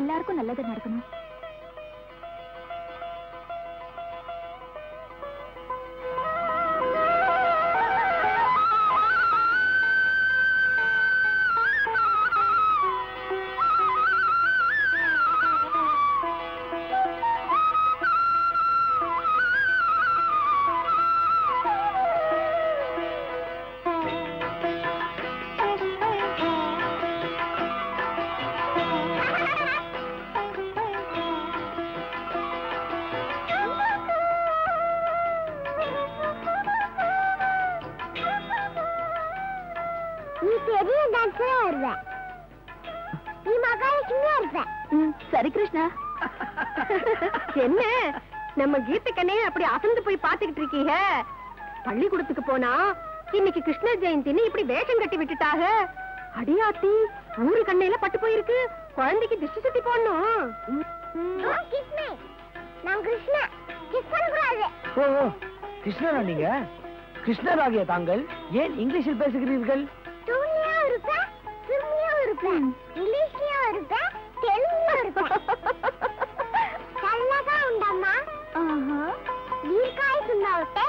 எல்லாருக்கும் நல்லது நடக்கணும் நீ பெரிய டான்ஸரா வருவ நீ மகாலட்சுமியா இருப்ப சரி கிருஷ்ணா என்ன நம்ம கீர்த்திக்கனே அப்படி அசந்து போய் பாத்துக்கிட்டு இருக்கீங்க பள்ளிக்கூடத்துக்கு போனா இன்னைக்கு கிருஷ்ண ஜெயந்தின்னு இப்படி வேஷம் கட்டி விட்டுட்டாக அடியாத்தி ஊரு கண்ணையில பட்டு போயிருக்கு குழந்தைக்கு திஷ்டி சுத்தி போடணும் கிஸ் மீ நான் கிருஷ்ணா கிஸ் பண்ணக்கூடாது ஓ ஓ, கிருஷ்ணரா நீங்க கிருஷ்ணராகிய தாங்கள் ஏன் இங்கிலீஷில் பேசுகிறீர்கள் தூணியாவும் இருப்பேன் சிறுமியாவும் இருப்பேன் இங்கிலீஷ்லயும் இருப்பேன் தெலுங்குலயும் இருப்பேன் చల్లగా ఉండమ్మా దీర్ఘాయుసున్నావుటే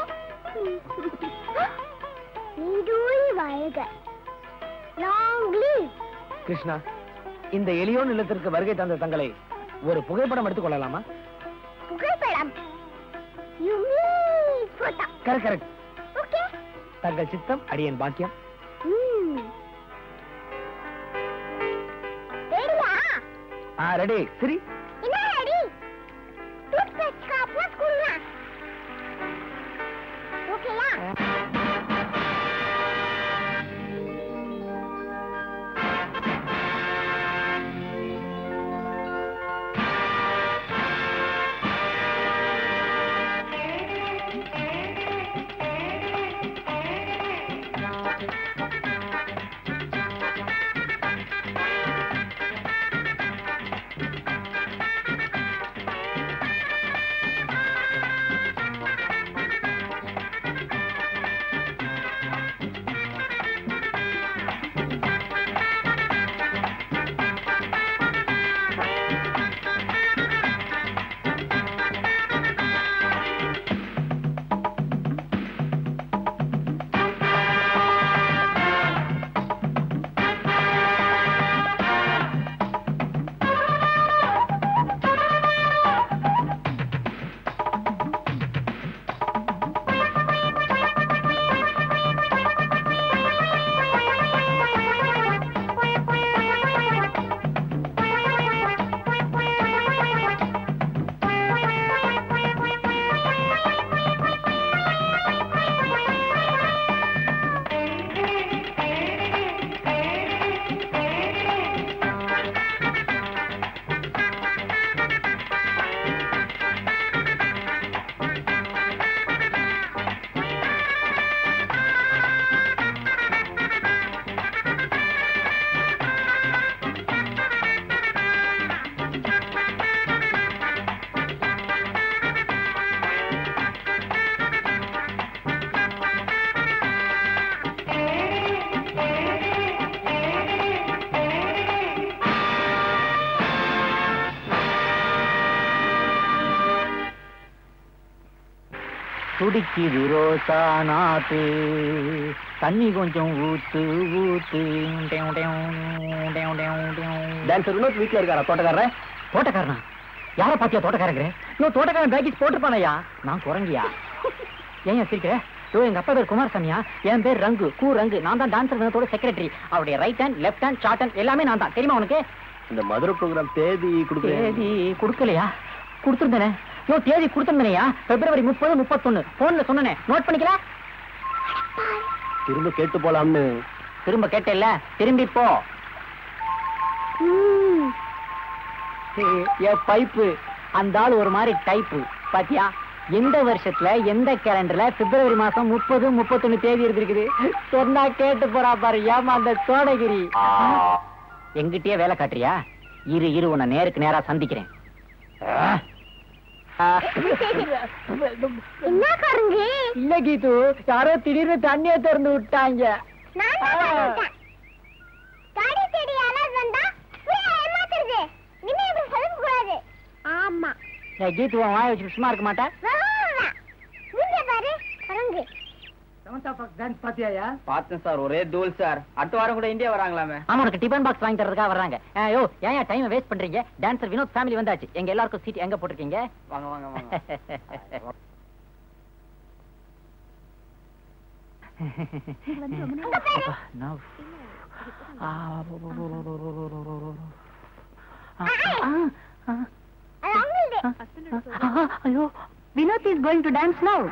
நீடூழி வாழ்க லாங் லீவ் கிருஷ்ணா இந்த எளியோன் இல்லத்திற்கு வருகை தந்த தங்களை ஒரு புகைப்படம் எடுத்துக் கொள்ளலாமா புகைப்படம் you mean photo correct correct okay தங்கள் சித்தம் அடியன் பாக்கியம் ம் ரெடியா ஆ ரெடி சரி என்ன ரெடி டூத் பேஸ்ட் காப்ல குடுங்க ஓகேயா துடிக்குது ரோசா நாத்து தண்ணி கொஞ்சம் ஊத்து ஊத்து டான்சர் வினோத் வீட்டுல இருக்காரா தோட்டக்காரன் தோட்டக்காரனா யார பாத்தியா தோட்டக்காரங்க நோ தோட்டக்காரன் பேக்கேஜ் போட்டிருப்பானயா நான் குரங்கியா ஏன் சிரிக்கிற யோ எங்க அப்பா பேர் குமாரசாமியா என் பேர் ரங்கு கூ ரங்கு நான் தான் டான்சர் வினோத்தோட செக்ரட்டரி அவருடைய right hand left hand short hand எல்லாமே நான் தான் தெரியுமா உனக்கு இந்த மதுரை ப்ரோக்ராம் தேதி தேதி கொடுக்கலையா கொடுத்துருந்தேனே நோ தேதி கொடுத்துருந்தேனையா பிப்ரவரி முப்பது முப்பத்தொன்னு போன்ல சொன்னனே நோட் பண்ணிக்கல திரும்ப கேட்டு போலாம்னு திரும்ப கேட்டேல்ல திரும்பி போ ஏ பைப்பு அந்த ஆள் ஒரு மாதிரி டைப்பு பாத்தியா எந்த வருஷத்துல எந்த கேலண்டர்ல பிப்ரவரி மாசம் முப்பது முப்பத்தொன்னு தேதி இருந்திருக்குது சொன்னா கேட்டு போறா பாரு ஏமா அந்த சோழகிரி எங்கிட்டயே வேலை காட்டுறியா இரு இரு உன்னை நேருக்கு நேரா சந்திக்கிறேன் ஆ. என்ன கருங்கு இல்ல கீது யாரோ திடீர்னு தண்ணியை திறந்து விட்டாங்க நான் தான் பண்ணிட்டேன். காடி தேடி யாராவது வந்தா புரிய ஏமாத்துறது. இனிமே இப்படி ஏய், கீத்து உன் வாய வச்சு சும்மா இருக்க மாட்டா முன்னே பாரு குரங்கு பார்த்தேன் சார் ஒரே தூள் சார் அடுத்த வாரம் கூட இந்தியா வராங்களாமே ஆமா உனக்கு டிபன் பாக்ஸ் வாங்கி தரதுக்காக வர்றாங்க ஐயோ ஏன் டைம் வேஸ்ட் பண்றீங்க டான்சர் வினோத் ஃபேமிலி வந்தாச்சு எங்க எல்லாருக்கும் சீட் எங்க போட்டிருக்கீங்க வாங்க வாங்க வாங்க அப்பா, நான் ஆ, ஆ, ஆ, ஆ, அது அவங்களுது ஆ, ஐயோ Vinod is going to dance now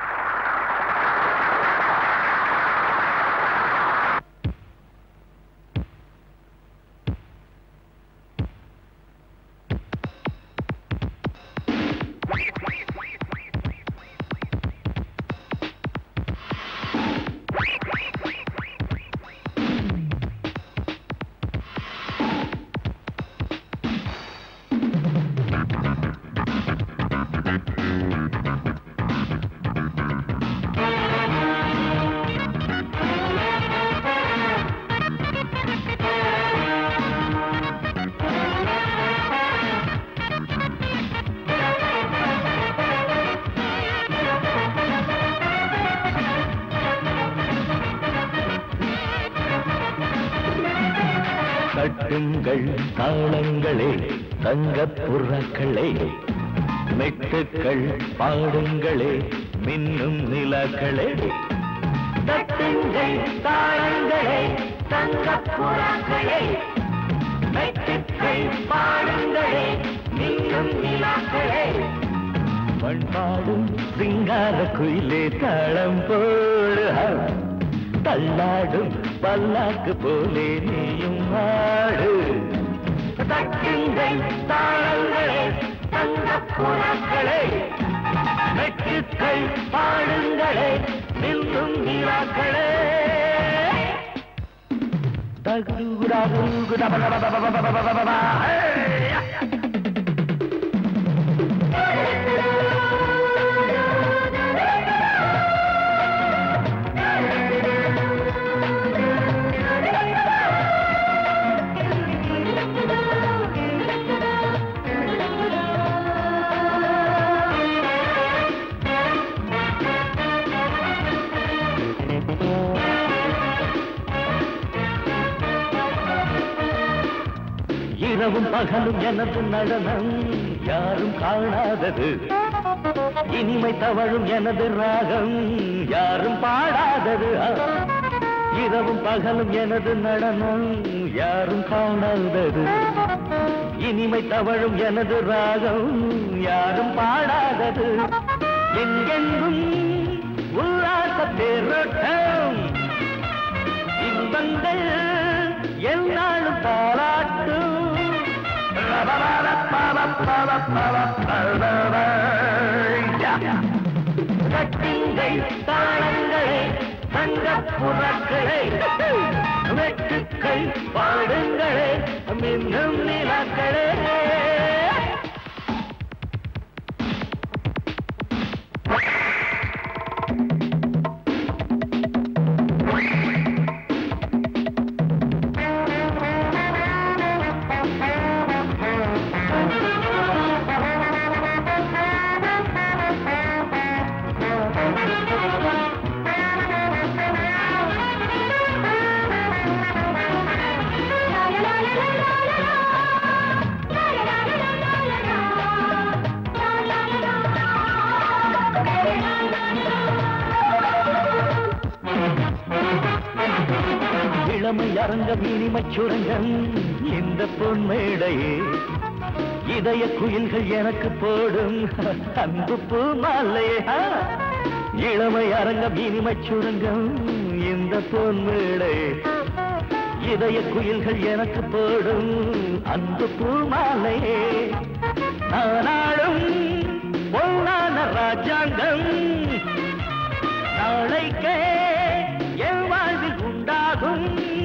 தட்டுங்கள் தாளங்களே தங்கப் புறாக்களே மெட்டுக்கள் பாடுங்களே மின்னும் நிலாக்களே தட்டுங்கள் தாளங்களே தங்கப் புறாக்களே மெட்டுக்கள் பாடுங்களே மின்னும் நிலாக்களே பண்பாடும் சிங்கார குயிலே தாளம் போடு தள்ளாடும் பல்லாக்கு போலே நீயும் ஆடு தட்டுங்கள் தாளங்களே தங்கப் புறாக்களே வெட்டுக்கள் பாடுங்களே நின்றும் நீராக்களே தகுடா குடா இரவும் பகலும் எனது நடனம் யாரும் காணாதது இனிமை தவழும் எனது ராகம் யாரும் பாடாதது ஆ. இரவும் பகலும் எனது நடனம் யாரும் காணாதது இனிமை தவழும் எனது ராகம் யாரும் பாடாதது எங்கெங்கும் உல்லாச தேரோட்டம் இன்பங்கள் என்னாலும் பாராட்டும் கட்டுங்கள் தாளங்களே தங்கப் புறக்களே வெட்டுக்கள் பாடுங்களே மின்னும் நிலக்களே இளமை அரங்கம் இனிமைச் சுரங்கம் இந்த பொன்மேடையே இதய குயில்கள் எனக்கு போடும் அன்பு பூ மாலையே ஆ. இளமை அரங்கம் இனிமைச் சுரங்கம் இந்த பொன்மேடையே இதய குயில்கள் எனக்கு போடும் அன்பு பூ மாலையே நானாடும் பொன்னான ராஜாங்கம் நாளைக்கே என் வாழ்வில் உண்டாகும்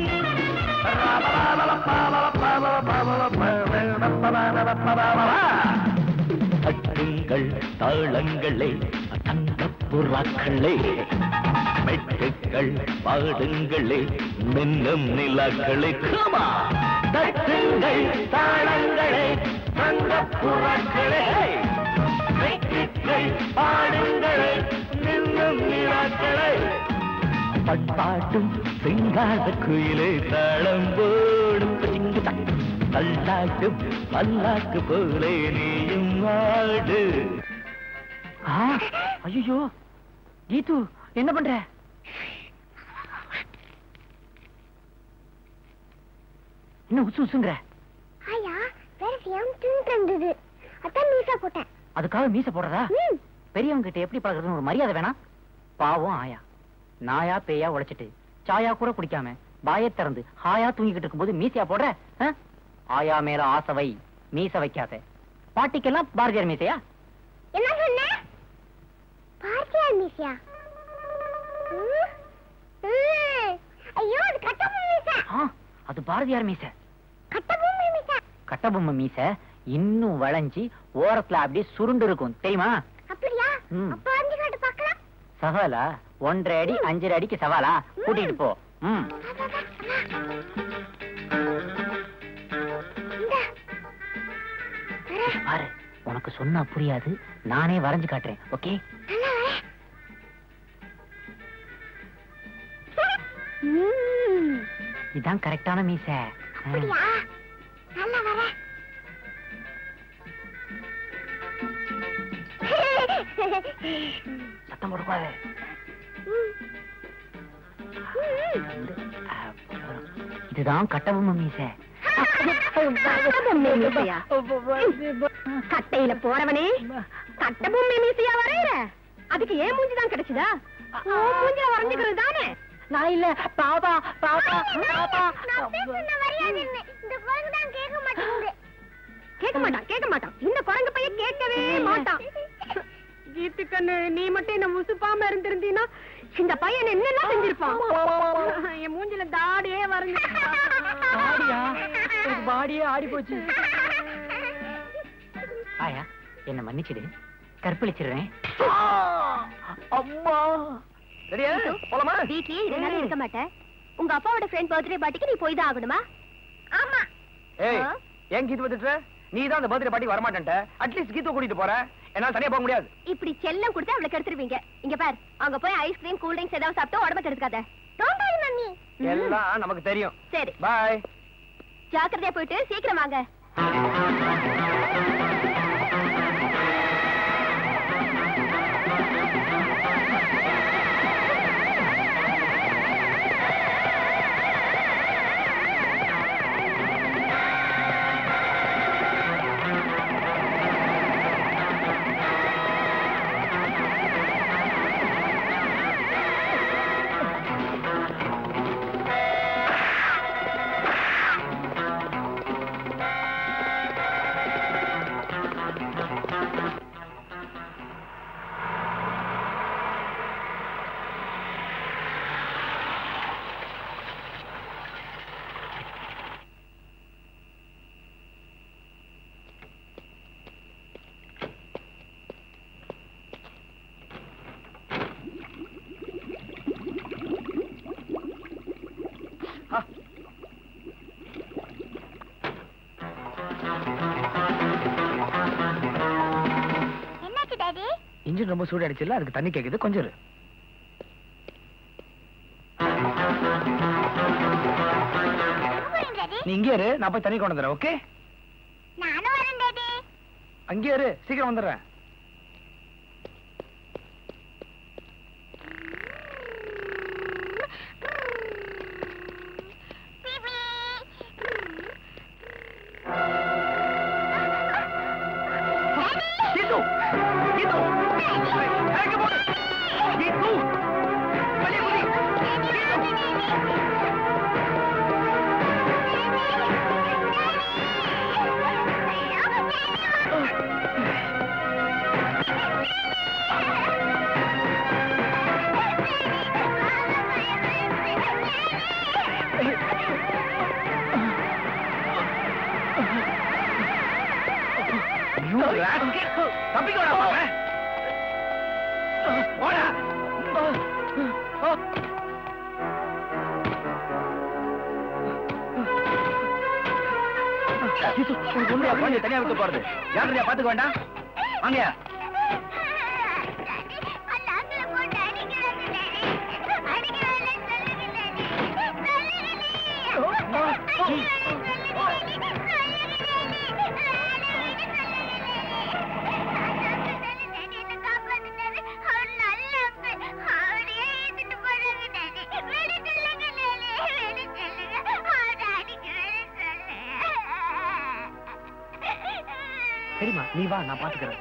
தட்டுங்கள் தாளங்களே தங்கப் புறாக்களே மெட்டுக்கள் பாடுங்களே மின்னும் நிலாக்களே கமா தட்டுங்கள் தாளங்களே தங்கப் புறாக்களே தாளங்களை பாடுங்களே நின்னும் நிலாக்களே பண்பாட்டும் சிங்காத குயிலே தாளம் போடும் சிங்கு தக். தள்ளாட்டும் பல்லாக்கு போலே நீயும் ஆடு ஐயோ கீது என்ன பண்ற என்ன உசு உசுங்கிற ஆயா வேற சியாம் தூங்கிட்டு இருந்தது அதான் மீசா போட்டேன் அதுக்காக மீச போடுறதா ம் பெரியவங்க கிட்ட எப்படி பழகுறதுன்னு ஒரு மரியாதை வேணாம் பாவம் ஆயா நாயா பேயா உழைச்சிட்டு சாயா கூட குடிக்காம பாயை திறந்து ஹாயா தூங்கிக்கிட்டு இருக்கும்போது மீசையா போடுற ஆ? ஆயா மேல ஆசை வை மீச வைக்காத பாட்டிக்கெல்லாம் பாரதியார் மீசையா என்ன சொன்ன பார்த்தியார் மீசியா ம். ம். ஐயோ அது கட்டபொம்மன் மீசா ஆ, அது பாரதியார் மீசை கட்டபொம்மன் மீசா கட்டபொம்மை மீசை இன்னும் வளைஞ்சி ஓரத்துல அப்படியே சுருண்டு இருக்கும் தெரியுமா அப்படியா ம். அப்ப வந்து காட்டு பார்க்கலாம் சவாலா ஒன்றரை அடி அஞ்சரை அடிக்கு சவாலா கூட்டிட்டு போ ம் இந்தா. வரேன். இங்க பாரு உனக்கு சொன்னா புரியாது நானே வரைஞ்சு காட்டுறேன் ஓகே நல்லா வரேன். ம். இதான் கரெக்டான மீசை ஆ. அப்படியா நல்லா வரேன் சத்தம் போடக்கூடாது ம். இதுதான் கட்டபொம்மை மீசை கட்டபொம்மை மீசையா? கட்டையில போறவனே கட்டபொம்மை மீசையா வரையற அதுக்கு ஏன் மூஞ்சிதான் கிடைச்சதா உன் மூஞ்சில வரைஞ்சுக்கிறது தானே நான் இல்ல பாபா பாபா பாபா நான் பேசுன மரியாதைன்னு இந்த குரங்கு தான் கேட்க மாட்டேங்குது கேட்க மாட்டான் கேட்க மாட்டான் இந்த குரங்கு பையன் கேட்கவே மாட்டான் கீத்து கண்ணு நீ மட்டும் என்ன முசுப்பாம இருந்திருந்தீன்னா இந்த பையன் என்னெல்லாம் செஞ்சிருப்பான் என் மூஞ்சில தாடியே வரைஞ்சு பாடியா எனக்கு பாடியே ஆடி போச்சு ஆயா என்ன மன்னிச்சிடு கற்பழிச்சிடுறேன் அம்மா ரெடியா போலாமா வீட்லயே இதனால இருக்க மாட்டேன் உங்க அப்பாவோட ஃப்ரெண்ட் பர்த்டே பார்ட்டிக்கு நீ போய் தான் ஆகணுமா ஆமா ஏய் ஆ? ஏன் கீத்து வந்துட்டு நீ தான் அந்த பர்த்டே பார்ட்டி வரமாட்டேன்ட்ட அட்லீஸ்ட் கீத்து கூட்டிட்டு போற என்னால தனியா போக முடியாது இப்படி செல்லம் கொடுத்து அவளை கெடுத்துருவீங்க இங்க பார் அங்க போய் ஐஸ்கிரீம் கூல் ட்ரிங்க்ஸ் ஏதாவது சாப்பிட்டு உடம்ப கெடுக்காத டோன்ட் வரி மம்மி எல்லாம் நமக்கு தெரியும் சரி பாய் ஜாக்கிரதையா போயிட்டு சீக்கிரம் வாங்க என்னாச்சு டாடி இன்ஜின் ரொம்ப சூடு அடிச்சுல அதுக்கு தண்ணி கேக்குது கொஞ்சம் இரு. டாடி நீ இங்கே இரு நான் போய் தண்ணி கொண்டு வந்துடுறேன் ஓகே நானும் வரேன் டாடி அங்கே இரு சீக்கிரம் வந்துடுறேன் கீது கீது இறங்க போடு கீது வெளியே குதி You rascal! தப்பிக்கோடா பாப்பா போடா உன்னையா குழந்தைய தனியா விட்டு போறது யாருடைய பாத்துக்க வேண்டாம் வாங்கயா சரிம்மா நீ வா நான் பாத்துக்கிறேன்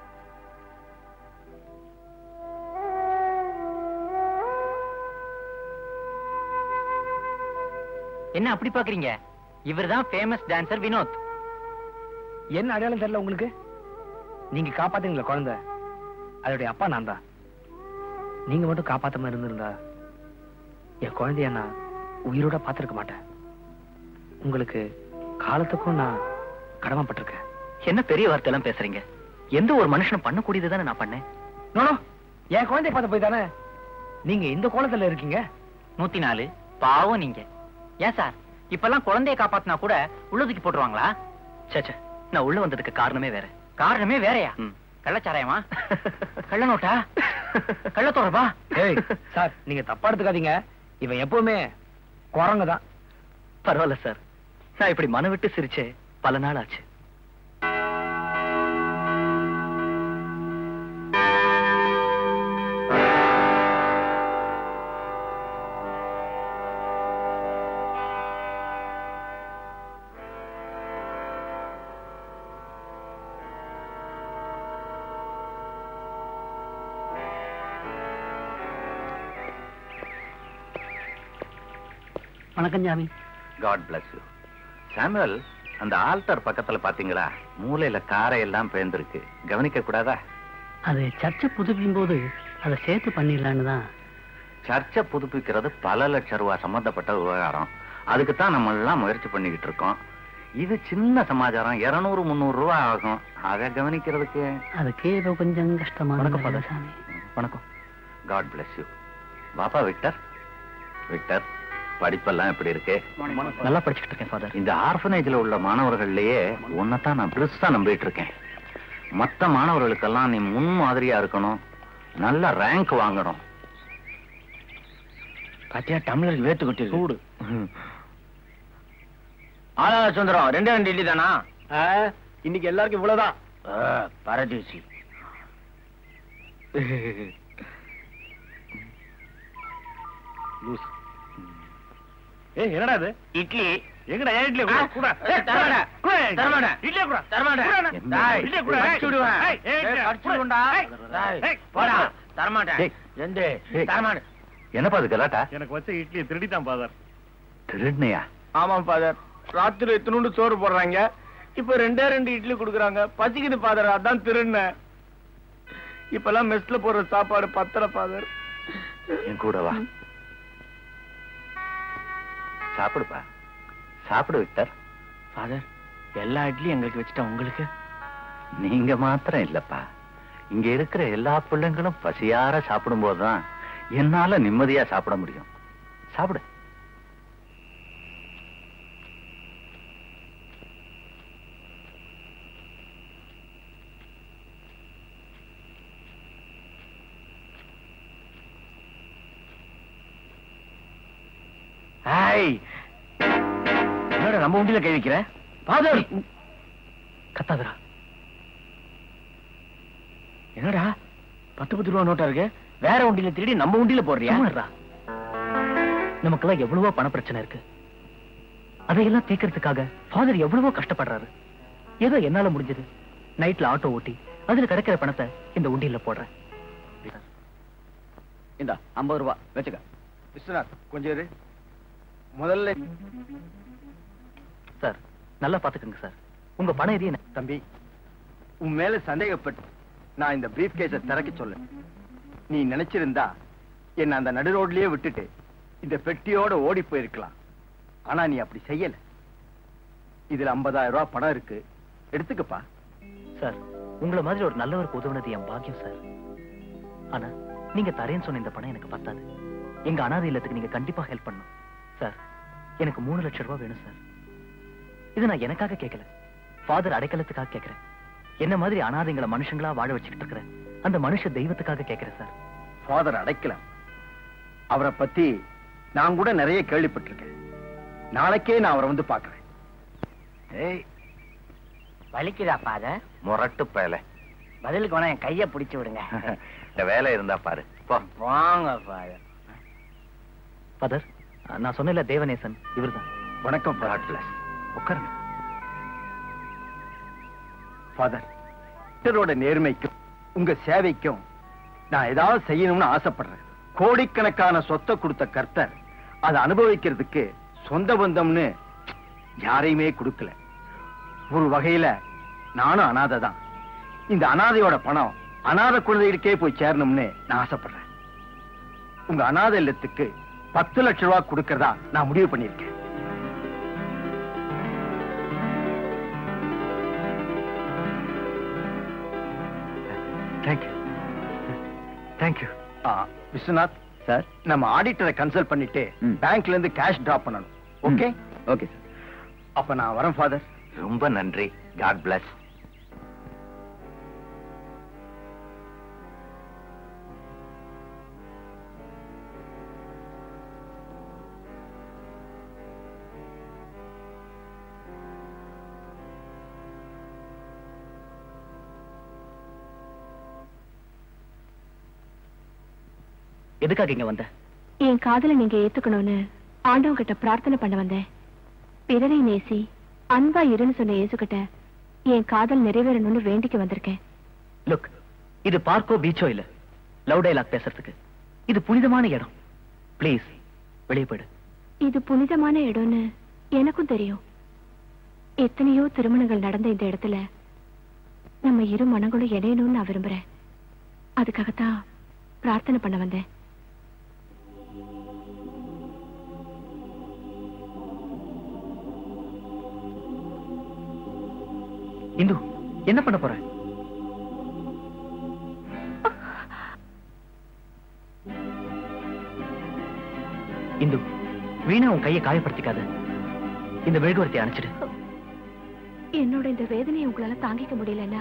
என்ன அப்படி பாக்குறீங்க இவர்தான் ஃபேமஸ் டான்சர் வினோத் என்ன அடையாளம் தெரியல உங்களுக்கு நீங்க காப்பாத்துங்களா குழந்தை அதோடைய அப்பா நான் தான் நீங்க மட்டும் காப்பாத்தாம இருந்திருந்தா என் குழந்தைய நான் உயிரோட பார்த்திருக்க மாட்டேன் உங்களுக்கு காலத்துக்கும் நான் கடமைப்பட்டிருக்கேன் என்ன பெரிய வார்த்தை எல்லாம் பேசுறீங்க எந்த ஒரு மனுஷனும் பண்ணக்கூடியது தானே நான் பண்ணேன் நோ நோ, என் குழந்தைய பார்த்து போய் தானே நீங்க இந்த கோலத்துல இருக்கீங்க நூத்தி நாலு பாவம் நீங்க ஏன் சார் இப்பெல்லாம் குழந்தைய காப்பாத்தினா கூட உள்ளதுக்கு போட்டுருவாங்களா சேச்சே நான் உள்ள வந்ததுக்கு காரணமே வேற காரணமே வேறயா கள்ளச்சாராயமா கள்ள நோட்டா கள்ள தொடர்பா ஏய் சார் நீங்க தப்பா எடுத்துக்காதீங்க இவன் எப்பவுமே குரங்கு தான் பரவாயில்ல சார் நான் இப்படி மன விட்டு சிரிச்சே பல நாள் ஆச்சு வணக்கம் ஜாமி காட் bless யூ சாமுவல் அந்த ஆல்டர் பக்கத்துல பாத்தீங்களா மூலையில காரை எல்லாம் பேர்ந்திருக்கு கவனிக்க கூடாதா அது சர்ச்சை புதுப்பிக்கும் போது அதை சேர்த்து பண்ணிடலான்னு தான் சர்ச்சை புதுப்பிக்கிறது பல லட்சம் ரூபாய் சம்பந்தப்பட்ட விவகாரம் அதுக்கு தான் நம்ம எல்லாம் முயற்சி பண்ணிக்கிட்டு இருக்கோம் இது சின்ன சமாச்சாரம் இருநூறு முந்நூறு ரூபாய் ஆகும் அதை கவனிக்கிறதுக்கு அதுக்கே ஏதோ கொஞ்சம் கஷ்டமான வணக்கம், வேலை father. சாமி வணக்கம் காட் bless யூ வாப்பா விக்டர் விக்டர் படிப்பெல்லாம் எப்படி இருக்கு நல்லா படிச்சுட்டு இருக்கேன் ஃபாதர் இந்த ஆர்ஃபனேஜ்ல உள்ள மாணவர்கள்லயே உன்னைத்தான் நான் பெருசா நம்பிட்டு இருக்கேன் மத்த மாணவர்களுக்கெல்லாம் நீ முன் மாதிரியா இருக்கணும் நல்ல ரேங்க் வாங்கணும் பாத்தியா டம்ளர் வேத்து கொட்டி சூடு ஆனா சுந்தரம் ரெண்டே ரெண்டு இட்லி தானா இன்னைக்கு எல்லாருக்கும் இவ்வளவுதான் பரதேசி ஏய் என்னடா இது இட்லி எங்கடா ஏன் இட்லி கூட கூட தரமாடா கூட தரமாடா இட்லி கூட தரமாடா என்ன? இட்லி கூட அடிச்சு விடுவேன் ஏய் அடிச்சு விடுடா போடா தரமாட்டேன் ஏய். எந்த ஏய். தரமாட்டேன் என்னப்பா அது கலாட்டா எனக்கு வச்ச இட்லியை திருடிட்டான் பாதர் திருடுனையா ஆமாம் ஃபாதர் ராத்திரி இத்தினூண்டு சோறு போடுறாங்க இப்ப ரெண்டே ரெண்டு இட்லி குடுக்குறாங்க பசிக்குது ஃபாதர் அதான் திருண்ணேன் இப்பெல்லாம் மெஸ்ல போடுற சாப்பாடு பத்தல ஃபாதர் என் கூட வா சாப்பிடுப்பா சாப்பிடு விக்டர் ஃபாதர் எல்லா இட்லியும் எங்களுக்கு வச்சுட்டா உங்களுக்கு நீங்க மாத்திரம் இல்லப்பா இங்க இருக்கிற எல்லா பிள்ளைங்களும் பசியார சாப்பிடும் போதுதான் என்னால நிம்மதியா சாப்பிட முடியும் சாப்பிடு ஹாய் என்னடா நம்ம உண்டியில கை வைக்கிற ஃபாதர் கத்தாதரா என்னடா பத்து பத்து ரூபா நோட்டா இருக்கு வேற உண்டியில திருடி நம்ம உண்டியில போடுறியா சும்மாடுறா. நமக்கெல்லாம் எவ்வளவோ பண பிரச்சனை இருக்கு அதையெல்லாம் தீர்க்கறதுக்காக ஃபாதர் எவ்வளவோ கஷ்டப்படுறாரு ஏதோ என்னால முடிஞ்சது நைட்ல ஆட்டோ ஓட்டி அதுல கிடைக்கிற பணத்தை இந்த உண்டியல்ல போடுறேன் இந்த ஐம்பது ரூபா வச்சுக்க விஸ்வநாத் கொஞ்சம் இரு முதல்ல சார் நல்லா பாத்துக்கோங்க சார் உங்க பணம் எதையும் தம்பி உன் மேல சந்தேகப்பட்டு நான் இந்த பிரீஃப் கேஸ திறக்க சொல்ல நீ நினைச்சிருந்தா என்ன அந்த நடு ரோட்லயே விட்டுட்டு இந்த பெட்டியோட ஓடி போயிருக்கலாம் ஆனா நீ அப்படி செய்யல இதுல 50000 ரூபாய் பணம் இருக்கு எடுத்துக்கப்பா சார் உங்களை மாதிரி ஒரு நல்லவருக்கு உதவுனது என் பாக்கியம் சார் ஆனா நீங்க தரேன்னு சொன்ன இந்த பணம் எனக்கு பத்தாது எங்க அனாதை இல்லத்துக்கு நீங்க கண்டிப்பா ஹெல்ப் பண்ணணும் சார் எனக்கு மூணு லட்சம் ரூபாய் வேணும் சார் இது நான் எனக்காக கேட்கல ஃபாதர் அடைக்கலத்துக்காக கேட்கிறேன் என்ன மாதிரி அனாதைங்களை மனுஷங்களா வாழ வச்சுக்கிட்டு இருக்கிற அந்த மனுஷ தெய்வத்துக்காக கேட்கிறேன் சார் ஃபாதர் அடைக்கலாம் அவரை பத்தி நான் கூட நிறைய கேள்விப்பட்டிருக்கேன் நாளைக்கே நான் அவரை வந்து பார்க்கறேன் ஏய் வலிக்குதா ஃபாதர் முரட்டு பயல பதிலுக்கு வேணா என் கைய பிடிச்சு விடுங்க இந்த வேலை இருந்தா பாரு போ வாங்க ஃபாதர் ஃபாதர் நான் சொன்னேன்ல தேவநேசன் இவர்தான் வணக்கம் God ஃபாதர் bless. உட்காருங்க ஃபாதர் டாக்டரோட நேர்மைக்கும் உங்க சேவைக்கும் நான் ஏதாவது செய்யணும்னு ஆசைப்படுறேன் கோடிக்கணக்கான சொத்தை கொடுத்த கர்த்தர் அதை அனுபவிக்கிறதுக்கு சொந்த பந்தம்னு யாரையுமே கொடுக்கல ஒரு வகையில நானும் அனாதை தான் இந்த அனாதையோட பணம் அனாதை குழந்தைகளுக்கே போய் சேரணும்னு நான் ஆசைப்படுறேன் உங்க அனாதை இல்லத்துக்கு பத்து லட்சம் ரூபாய் கொடுக்கறதா நான் முடிவு பண்ணியிருக்கேன் தேங்க்யூ தேங்க்யூ ஆ, விஸ்வநாத் சார் நம்ம ஆடிட்டரை கன்சல்ட் பண்ணிட்டு ம். பேங்க்ல இருந்து கேஷ் டிராப் பண்ணணும் ஓகே ஓகே சார் அப்ப நான் வரேன் ஃபாதர் ரொம்ப நன்றி காட் bless எதுக்காக இங்க வந்த என் காதலை நீங்க ஏத்துக்கணும்னு ஆண்டவன் கிட்ட பிரார்த்தனை பண்ண வந்தேன் பிறரை நேசி அன்பா இருன்னு சொன்ன இயேசுகிட்ட என் காதல் நிறைவேறணும்னு வேண்டிக்க வந்திருக்கேன் லுக் இது பார்க்கோ பீச்சோ இல்ல லவ் டைலாக் பேசுறதுக்கு இது புனிதமான இடம் ப்ளீஸ் வெளியே போயிடு இது புனிதமான இடம்னு எனக்கும் தெரியும் எத்தனையோ திருமணங்கள் நடந்த இந்த இடத்துல நம்ம இரு மனங்களும் இணையணும்னு நான் விரும்புறேன் அதுக்காகத்தான் பிரார்த்தனை பண்ண வந்தேன் இந்து என்ன பண்ண போற இந்து வீணா உன் கையை காயப்படுத்திக்காத இந்த மெழுகுவர்த்தி அணைச்சிடு என்னோட இந்த வேதனையை உங்களால தாங்கிக்க முடியலன்னா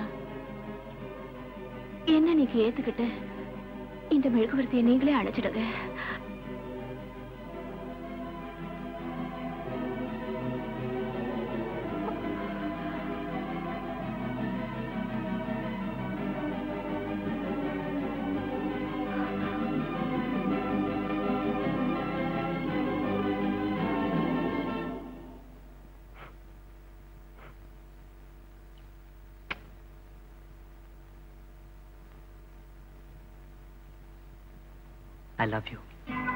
என்ன நீங்க ஏத்துக்கிட்டு இந்த மெழுகுவர்த்தியை நீங்களே அணைச்சிடுங்க ஐ லவ் யூ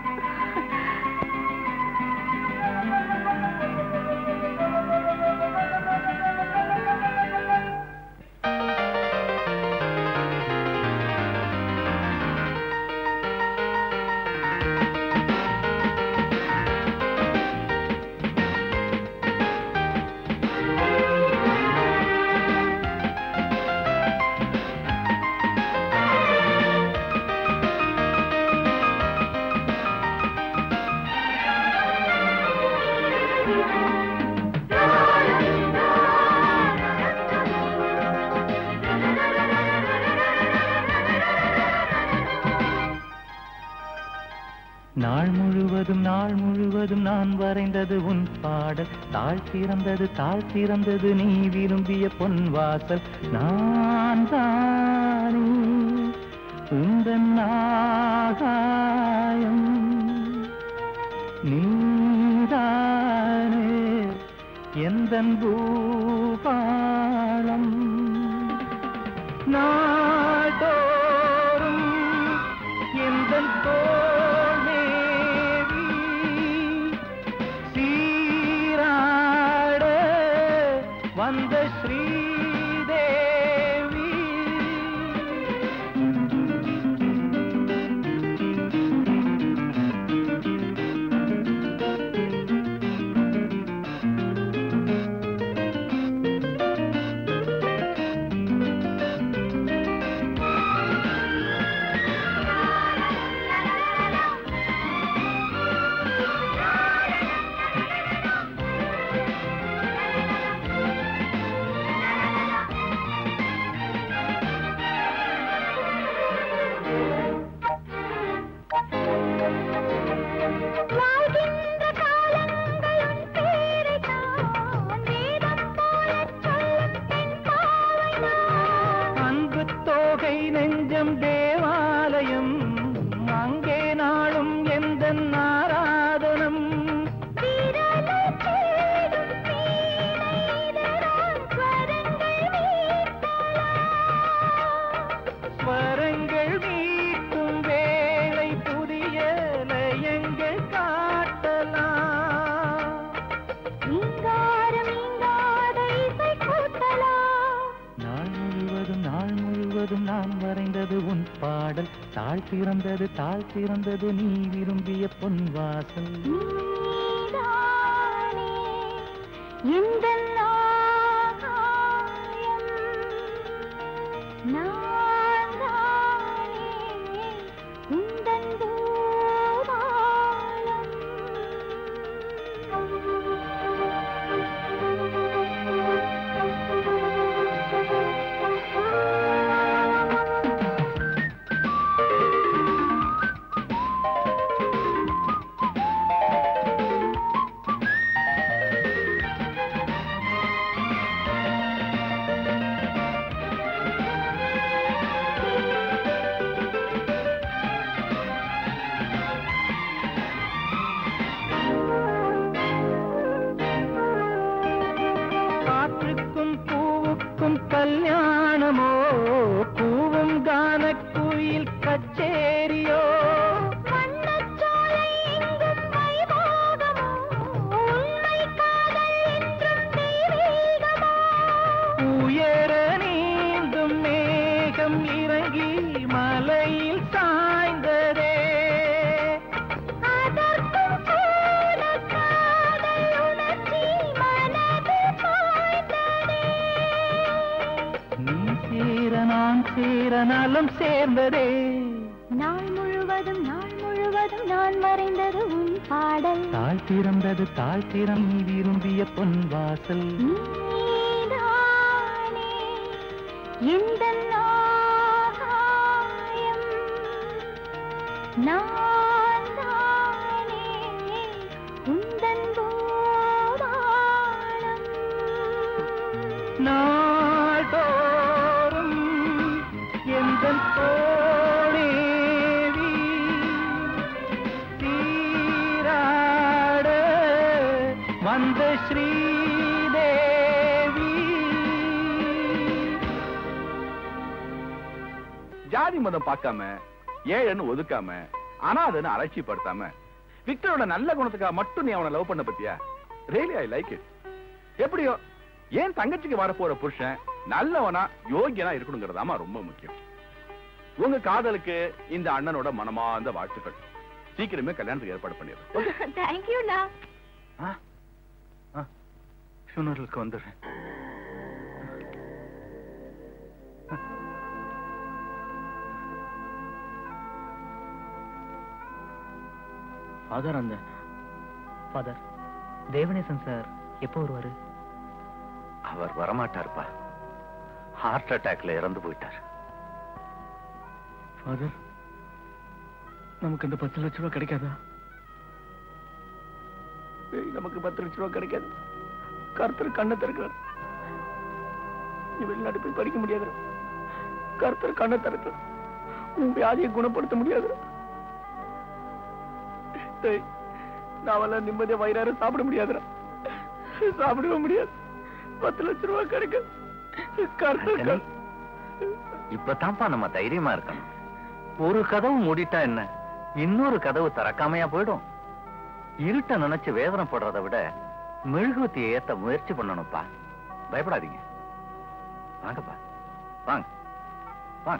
நாள் முழுவதும் நாள் முழுவதும் நான் வரைந்தது உன் பாடல் தாழ் சிறந்தது தாழ் சிறந்தது நீ விரும்பிய பொன் வாசல் நான் தானே உந்தன் ஆகாயம் நீதானே எந்தன் பூபாளம் நாடோறும் எந்தன் தோள் மேவி சீராட வந்த ஸ்ரீதேவி முழுவதும் நான் வரைந்தது உன் பாடல் தாழ் திறந்தது தாழ் திறந்தது நீ விரும்பிய பொன் வாசல் நீதானே எந்தன் ஆகாயம். நான்தானே உந்தன் பூபாலம். காற்றுக்கும் பூவுக்கும் கல்யாணமோ பூவும் கான குயில் கச்சேரியோ வண்ணச்சோலை எங்கும் வைபோகமோ, உண்மை காதல் என்றும் தெய்வீகமோ. உயர நீந்தும் மேகம் இறங்கி மலையில் சாய்ந்ததே அதற்கும் கூட காதல் உணர்ச்சி மனதில் பாய்ந்ததே. நீ சேர நான் சேர நலம் சேர்ந்ததே நாள் முழுவதும் நாள் முழுவதும் நான் வரைந்தது உன் பாடல் தாழ் திறந்தது தாழ் திறம் நீ விரும்பிய பொன் வாசல் நீதானே எந்தன் ஆகாயம். நான்தானே உந்தன் பூபாலம். நாள்தோறும் எந்தன் தோழேவி சீராட வந்த ஸ்ரீதேவி ஜாதி மதம் பார்க்காம ஏழைன்னு ஒதுக்காம அனாதைன்னு அலட்சியப்படுத்தாம விக்டரோட நல்ல குணத்துக்காக மட்டும் நீ அவனை லவ் பண்ண பத்தியா ரியலி ஐ லைக் இட் எப்படியோ ஏன் தங்கச்சிக்கு வரப்போற புருஷன் நல்லவனா யோகியனா இருக்கணுங்கிறதாமா ரொம்ப முக்கியம் உங்க காதலுக்கு இந்த அண்ணனோட மனமார்ந்த வாழ்த்துக்கள் சீக்கிரமே கல்யாணத்துக்கு ஏற்பாடு பண்ணிடுறேன் தேங்க்யூண்ணா ஃபியூனரலுக்கு வந்துடுறேன் ஃபாதர் அந்த ஃபாதர் தேவநேசன் சார் எப்போ வருவாரு அவர் வரமாட்டாருப்பா ஹார்ட் அட்டாக்ல இறந்து போயிட்டார் ஃபாதர் நமக்கு அந்த பத்து லட்ச ரூபா கிடைக்காதா நமக்கு பத்து லட்ச ரூபா கிடைக்காது கருத்தர் கண்ணை திறக்கிறார் நீ வெளிநாட்டு போய் படிக்க முடியாது கருத்தர் கண்ணை திறக்கிறார் உன் வியாதியை குணப்படுத்த முடியாது டேய், நாமெல்லாம் நிம்மதியா வயிறார சாப்பிட முடியாதுடா சாப்பிடவே முடியாது பத்து லட்ச ரூபா கிடைக்கும் கருத்தர் கண்- இப்பதான்ப்பா நம்ம தைரியமா இருக்கணும் ஒரு கதவு மூடிட்டா என்ன இன்னொரு கதவு திறக்காமையா போயிடும் இருட்ட நினைச்சு வேதனைப்படுறதை விட மெழுகுவத்தியை ஏத்த முயற்சி பண்ணணும்ப்பா பயப்படாதீங்க வாங்கப்பா வாங்க வாங்க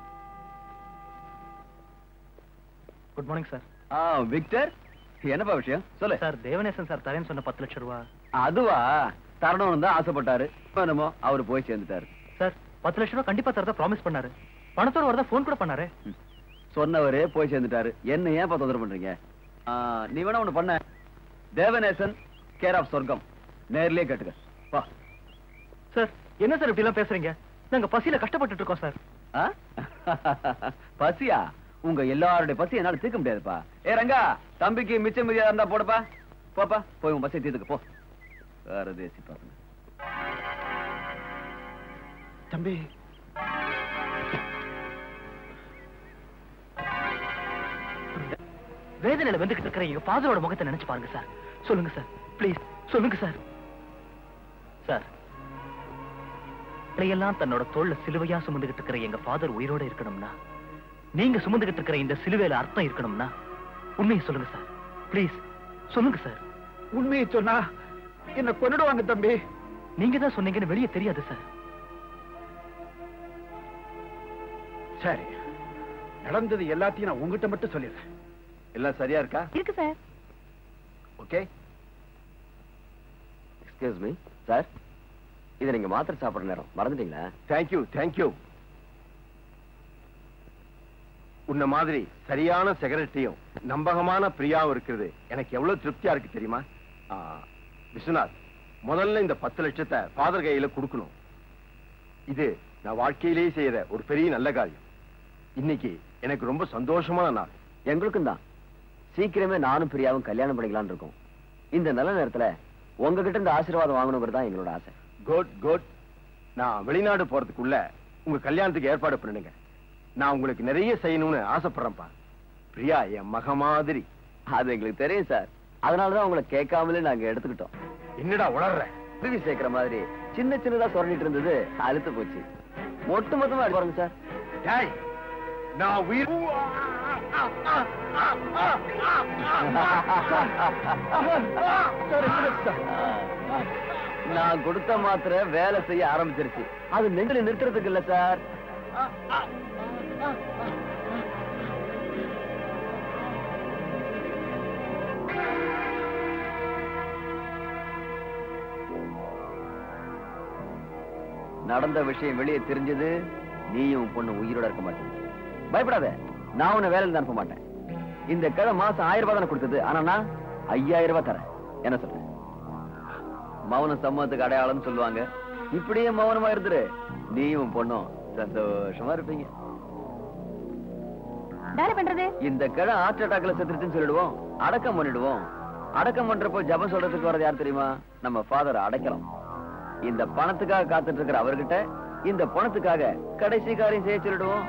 குட் மார்னிங் சார் ஆ விக்டர் என்னப்பா விஷயம் சொல்லு சார் தேவநேசன் சார் தரேன்னு சொன்ன பத்து லட்ச ரூபா அதுவா தரணும்னு தான் ஆசைப்பட்டாரு என்னமோ அவரு போய் சேர்ந்துட்டாரு சார் பத்து லட்ச ரூபா கண்டிப்பா தரதா ப்ராமிஸ் பண்ணாரு பணத்தோட வரதா ஃபோன் கூட பண்ணாரு சொன்னவரே போய் சேர்ந்துட்டாரு என்ன ஏன் தொந்தரவு பண்றீங்க ஆ, நீ வேணா ஒண்ணு பண்ண தேவநேசன் கேர் ஆஃப் சொர்க்கம் நேர்லயே கேட்டுக்க வா சார் என்ன சார் இப்படி எல்லாம் பேசுறீங்க நாங்க பசியில கஷ்டப்பட்டுட்டு இருக்கோம் சார் ஆ? பசியா உங்க எல்லாருடைய பசி என்னால தீர்க்க முடியாதுப்பா ஏ ரங்கா தம்பிக்கு மிச்சம் மீதியா இருந்தா போடப்பா போப்பா போய் உன் பசியை தீர்த்துக்க போ வேற தேசி பாருங்க தம்பி வேதனையில வந்துகிட்டு இருக்கிற எங்க ஃபாதரோட முகத்தை நினைச்சு பாருங்க சார் சொல்லுங்க சார் ப்ளீஸ் சொல்லுங்க சார் சார் எல்லாம் தன்னோட தோல்ல சிலுவையா சுமந்துகிட்டு இருக்கிற எங்க ஃபாதர் உயிரோட இருக்கணும்னா நீங்க சுமந்துகிட்டு இருக்கிற இந்த சிலுவையில அர்த்தம் இருக்கணும்னா உண்மையை சொல்லுங்க சார் ப்ளீஸ் சொல்லுங்க சார் உண்மையை சொன்னா என்ன கொன்னுடுவாங்க தம்பி நீங்க தான் சொன்னீங்கன்னு வெளியே தெரியாது சார் சரி நடந்தது எல்லாத்தையும் நான் உங்ககிட்ட மட்டும் சொல்லிடுறேன் எல்லாம் சரியா இருக்கா இருக்கு sir okay excuse me sir இது நீங்க மாத்திரை சாப்பிடுற நேரம் மறந்துட்டீங்களா தேங்க்யூ தேங்க்யூ உன்ன மாதிரி சரியான செக்ரட்டரியும் நம்பகமான பிரியாவும் இருக்கிறது எனக்கு எவ்வளவு திருப்தியா இருக்கு தெரியுமா ஆ, விஸ்வநாத் முதல்ல இந்த பத்து லட்சத்தை ஃபாதர் கையில கொடுக்கணும் இது நான் வாழ்க்கையிலேயே செய்யற ஒரு பெரிய நல்ல காரியம் இன்னைக்கு எனக்கு ரொம்ப சந்தோஷமான நாள் எங்களுக்கும் தான் சீக்கிரமே நானும் பிரியாவும் கல்யாணம் பண்ணிக்கலாம்னு இருக்கோம் இந்த நல்ல நேரத்துல உங்ககிட்ட இந்த ஆசீர்வாதம் வாங்கணுங்கிறது தான் எங்களோட ஆசை குட் குட் நான் வெளிநாடு போறதுக்குள்ள உங்க கல்யாணத்துக்கு ஏற்பாடு பண்ணுங்க நான் உங்களுக்கு நிறைய செய்யணும்னு ஆசைப்படுறேன்ப்பா பிரியா என் மக மாதிரி அது எங்களுக்கு தெரியும் சார் அதனாலதான் உங்களை கேட்காமலே நாங்க எடுத்துக்கிட்டோம் என்னடா உளர்ற திருவி சேர்க்கிற மாதிரி சின்ன சின்னதா சொரண்டிட்டு இருந்தது அழுத்து போச்சு மொட்டு மொத்தமா அடி பாருங்க சார் டேய் நான் உயிர் நான் கொடுத்த மாத்திரை வேலை செய்ய ஆரம்பிச்சிருச்சு அது நெஞ்சில நிறுத்துறதுக்கு இல்ல சார் நடந்த விஷயம் வெளியே தெரிஞ்சது நீயும் உன் பொண்ணு உயிரோட இருக்க மாட்டேன் பயப்படாத நான் உன்னை வேலையில அனுப்ப மாட்டேன் இந்த கிழமை மாசம் ஆயிரம் ரூபாய் தானே கொடுத்தது ஆனா நான் ஐயாயிரம் ரூபாய் தரேன் என்ன சொல்றேன் மௌன சம்மதத்துக்கு அடையாளம்னு சொல்லுவாங்க இப்படியே மௌனமா இருந்துரு நீயும் உன் பொண்ணும் சந்தோஷமா இருப்பீங்க வேலை பண்றது இந்த கிழமை ஹார்ட் அட்டாக்ல செத்துருச்சுன்னு சொல்லிடுவோம் அடக்கம் பண்ணிடுவோம் அடக்கம் பண்றப்போ ஜபம் சொல்றதுக்கு வரது யார் தெரியுமா நம்ம ஃபாதர் அடைக்கலாம் இந்த பணத்துக்காக காத்துட்டு இருக்கிற அவர்கிட்ட இந்த பணத்துக்காக கடைசி காரியம் செய்ய சொல்லிடுவோம்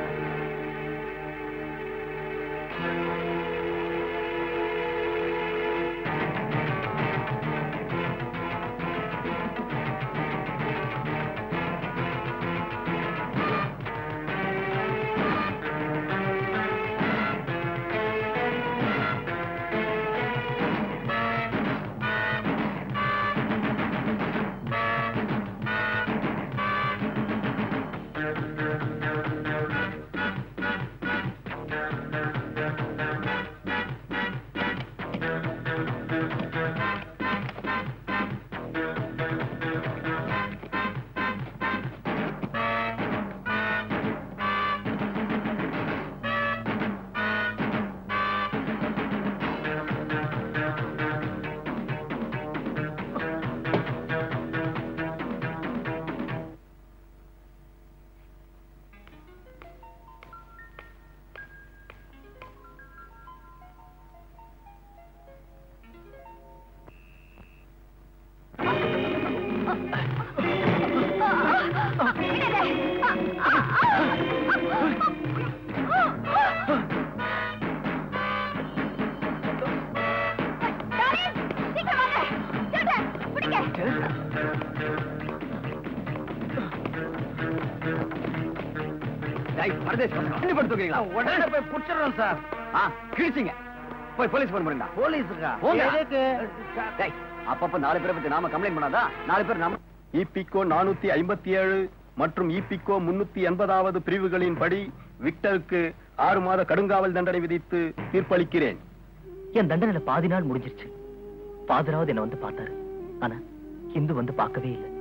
உடனே போய் புடிச்சிடுறோம் சார் ஆ, கிழிச்சிங்க போய் போலீஸ் போன் பண்ணுங்க போலீஸுக்கா போங்க. எதுக்கு? டேய், அப்பப்ப நாலு பேரை பத்தி நாம கம்ப்ளைண்ட் பண்ணாதான் நாலு பேர் நாம இபிகோ நானூத்தி ஐம்பத்தி ஏழு மற்றும் இபிகோ முன்னூத்தி எண்பதாவது பிரிவுகளின் படி விக்டருக்கு ஆறு மாத கடுங்காவல் தண்டனை விதித்து தீர்ப்பளிக்கிறேன் என் தண்டனையில பாதி நாள் முடிஞ்சிருச்சு பாதராவது என்ன வந்து பார்த்தாரு ஆனா இந்து வந்து பார்க்கவே இல்லை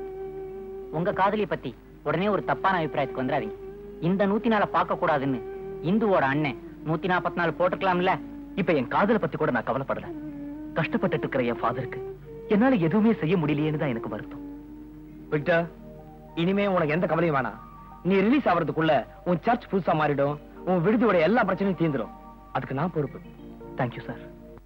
உங்க காதலிய பத்தி உடனே ஒரு தப்பான அபிப்பிராயத்துக்கு வந்துடாதீங்க இந்த நூத்தி நாளை பார்க்க கூடாதுன்னு இந்துவோட அண்ணன் நூத்தி நாற்பத்தி நாலு போட்டுக்கலாம்ல இப்ப என் காதலை பத்தி கூட நான் கவலைப்படல கஷ்டப்பட்டுட்டு இருக்கிற என் ஃபாதருக்கு என்னால எதுவுமே செய்ய முடியலையேன்னு தான் எனக்கு வருத்தம் விக்டர் இனிமே உனக்கு எந்த கவலையும் வேணாம் நீ ரிலீஸ் ஆவறதுக்குள்ள உன் சர்ச் புதுசா மாறிடும் உன் விடுதியோட எல்லா பிரச்சனையும் தீந்துரும் அதுக்கு நான் பொறுப்பு தேங்க்யூ சார்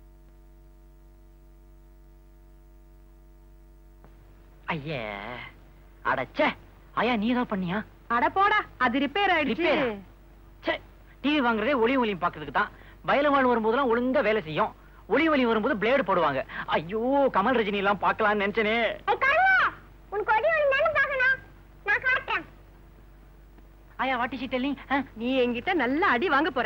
ஐயே அடச்சே ஐயா நீ தான் பண்ணியா அட போடா அது ரிப்பேர் ஆயிடுச்சு Repair ஆ? ச்சே டிவி வாங்குறதே ஒளியும் ஒளியும் பாக்குறதுக்கு தான் வயலவாள் வரும்போதெல்லாம் ஒழுங்கா வேலை செய்யும் ஒளி ஒளி வரும்போது பிளேடு போடுவாங்க ஐயோ கமல் ரஜினி எல்லாம் பார்க்கலாம்னு நினைச்சனே உன் கொடி ஒளி தானே பார்க்கணும் நான் காட்டுறேன் ஐயா வாட்டி ஷீ டெல்லிங் நீ என்கிட்ட நல்ல அடி வாங்க போற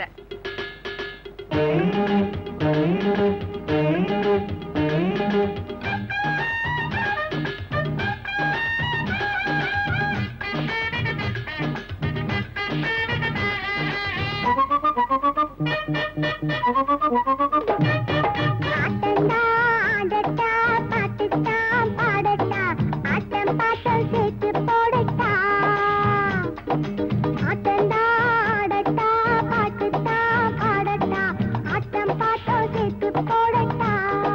ஆ ஆட்டண்டா ஆடட்டா பாட்டுட்டா பாடட்டா ஆட்டம் பாட்டம் சேர்த்து போடட்டா ஆட்டண்டா ஆடட்டா பாட்டுட்டா பாடட்டா ஆட்டம் பாட்டம் சேர்த்து போடட்டா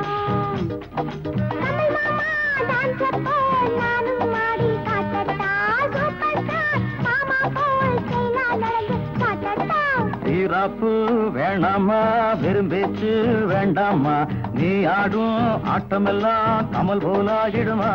தமிழ் மாமா டான்ஸ் போல் நானும் ஆடி காட்டட்டா சூப்பர் ஸ்டார் மாமா போல் செயலா நடந்து காட்டட்டா சீராப்பு வேணாமா வெறும்பேச்சு வேண்டாமா நீ ஆடும் ஆட்டமெல்லாம் கமல் போலாகிடுமா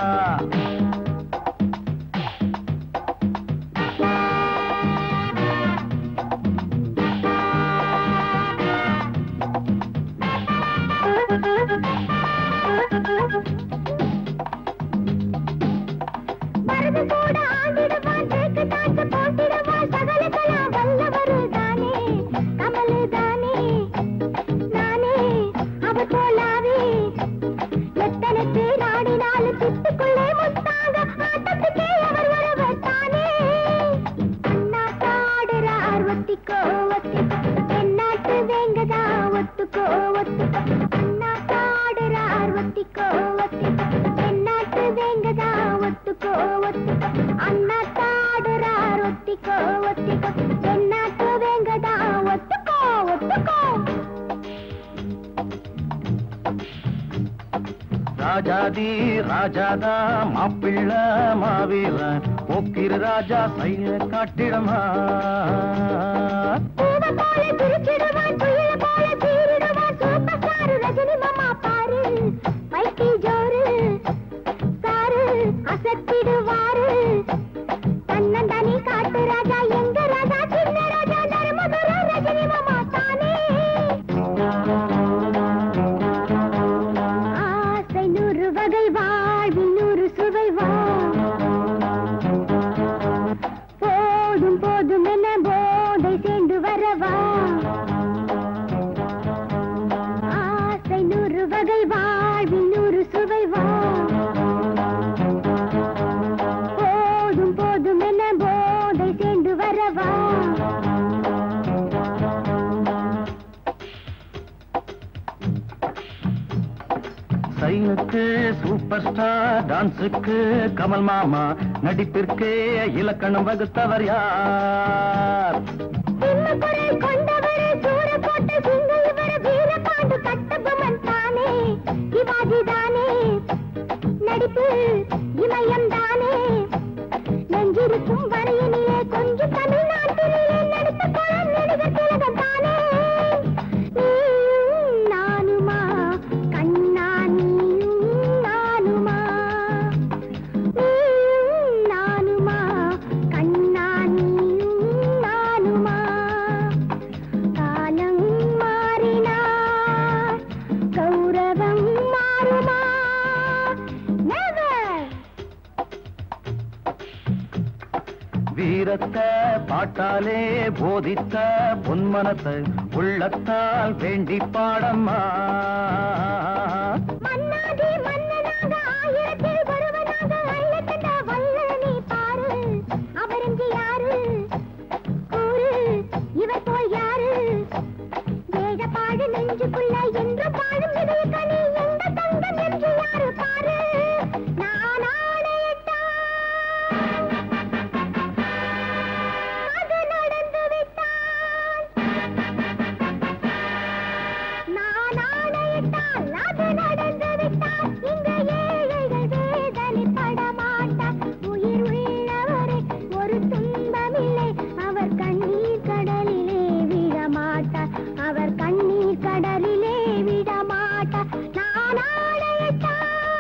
மரது கூட ஆடிடுவான் தேக்கு டான்ஸ் போட்டிடுவான் சகல கலா வல்லவரு தானே கமலு தானே நானே அவர் போலாவே எத்தனை பேர் ஆடினாலும் சிட்டுக்குள்ளே முத்தாக ஆட்டத்துக்கே அவர் வரவர் தானே அண்ணா காடுறார் ஒத்திக்கோ ஒத்திக்கோ தென்னாட்டு வேங்கதா ஒத்துக்கோ ஒத்துக்கோ அண்ணா காடுறார் ஒத்திக்கோ ஒத்திக்கோ தென்னாட்டு வேங்கதா ஒத்துக்கோ ஒத்துக்கோ அண்ணா காடுறார் ஒத்திக்கோ ஒத்திக்கோ தென்னாட்டு வேங்கதா ஒத்துக்கோ ஒத்துக்கோ ராஜாதி ராஜாதா மாப்பிள்ள மாவீர போக்கிரு ராஜா சைல காட்டிடமா பூவை போல சிரிச்சிடுவான் புயல போல சீரிடுவான் சூப்பர் ஸ்டார் ரஜினி மாமா பாரு மைக்கி ஜோரு சாரு அசத்திடுவாரு தன்னந்தனி காட்டு ராஜா எங்க ராஜா சின்ன ராஜா தர்மபுர ரஜினி மாமா தானே ஆசை நூறு வகை வாழ்வில் நூறு சுவை வா போதும் போதும் என போதை சேர்ந்து வரவா ஆசை நூறு வகை வாழ்வில் நூறு சுவை வா போதும் போதும் என போதை சேர்ந்து வரவா சைனுக்கு சூப்பர் ஸ்டார் டான்ஸுக்கு கமல் மாமா நடிப்பிற்கு இலக்கணம் வகுத்தவர் யார் சிம்மக்குறை கொண்டவரே சூர போட்ட சிங்க இவர வீரபாண்டு கட்டபொம்மன் தானே சிவாஜி தானே நடிப்பு இமயம் தானே நெஞ்சிருக்கும் வரையினிலே கொஞ்சம் தமிழ்நாட்டிலே நடித்த பழம் நடிகர் திலகம் தானே நீயும் நானுமா கண்ணா நீயும் நானுமா நீயும் நானுமா கண்ணா நீயும் நானுமா காலம் மாறினார் கௌரவம் மாறுமா நெவர் வீரத்தை பாட்டாலே போதித்த பொன்மனத்தை உள்ளத்தால் வேண்டி பாடம்மா மன்னாதி மன்னனாக ஆயிரத்தில் ஒருவனாக அள்ளத்தட்ட வல்லனி பாரு அவர் இங்கு யாரு கூறு இவர் போல் யாரு வேக பாடு நெஞ்சுக்குள்ள என்று பாடும் இதய கனி எந்த தங்கம் என்று யாரு பாரு நான் ஆணையிட்டான் அது நடந்து விட்டான் நான் ஆணையிட்டால் அது நடந்து விட்டால் இந்த ஏழைகள் வேதனைப்பட மாட்டார் உயிர் உள்ளவரை ஒரு துன்பமில்லை அவர் கண்ணீர் கடலிலே விட மாட்டார் அவர் கண்ணீர் கடலிலே விட மாட்டார் நான் ஆணையிட்டால்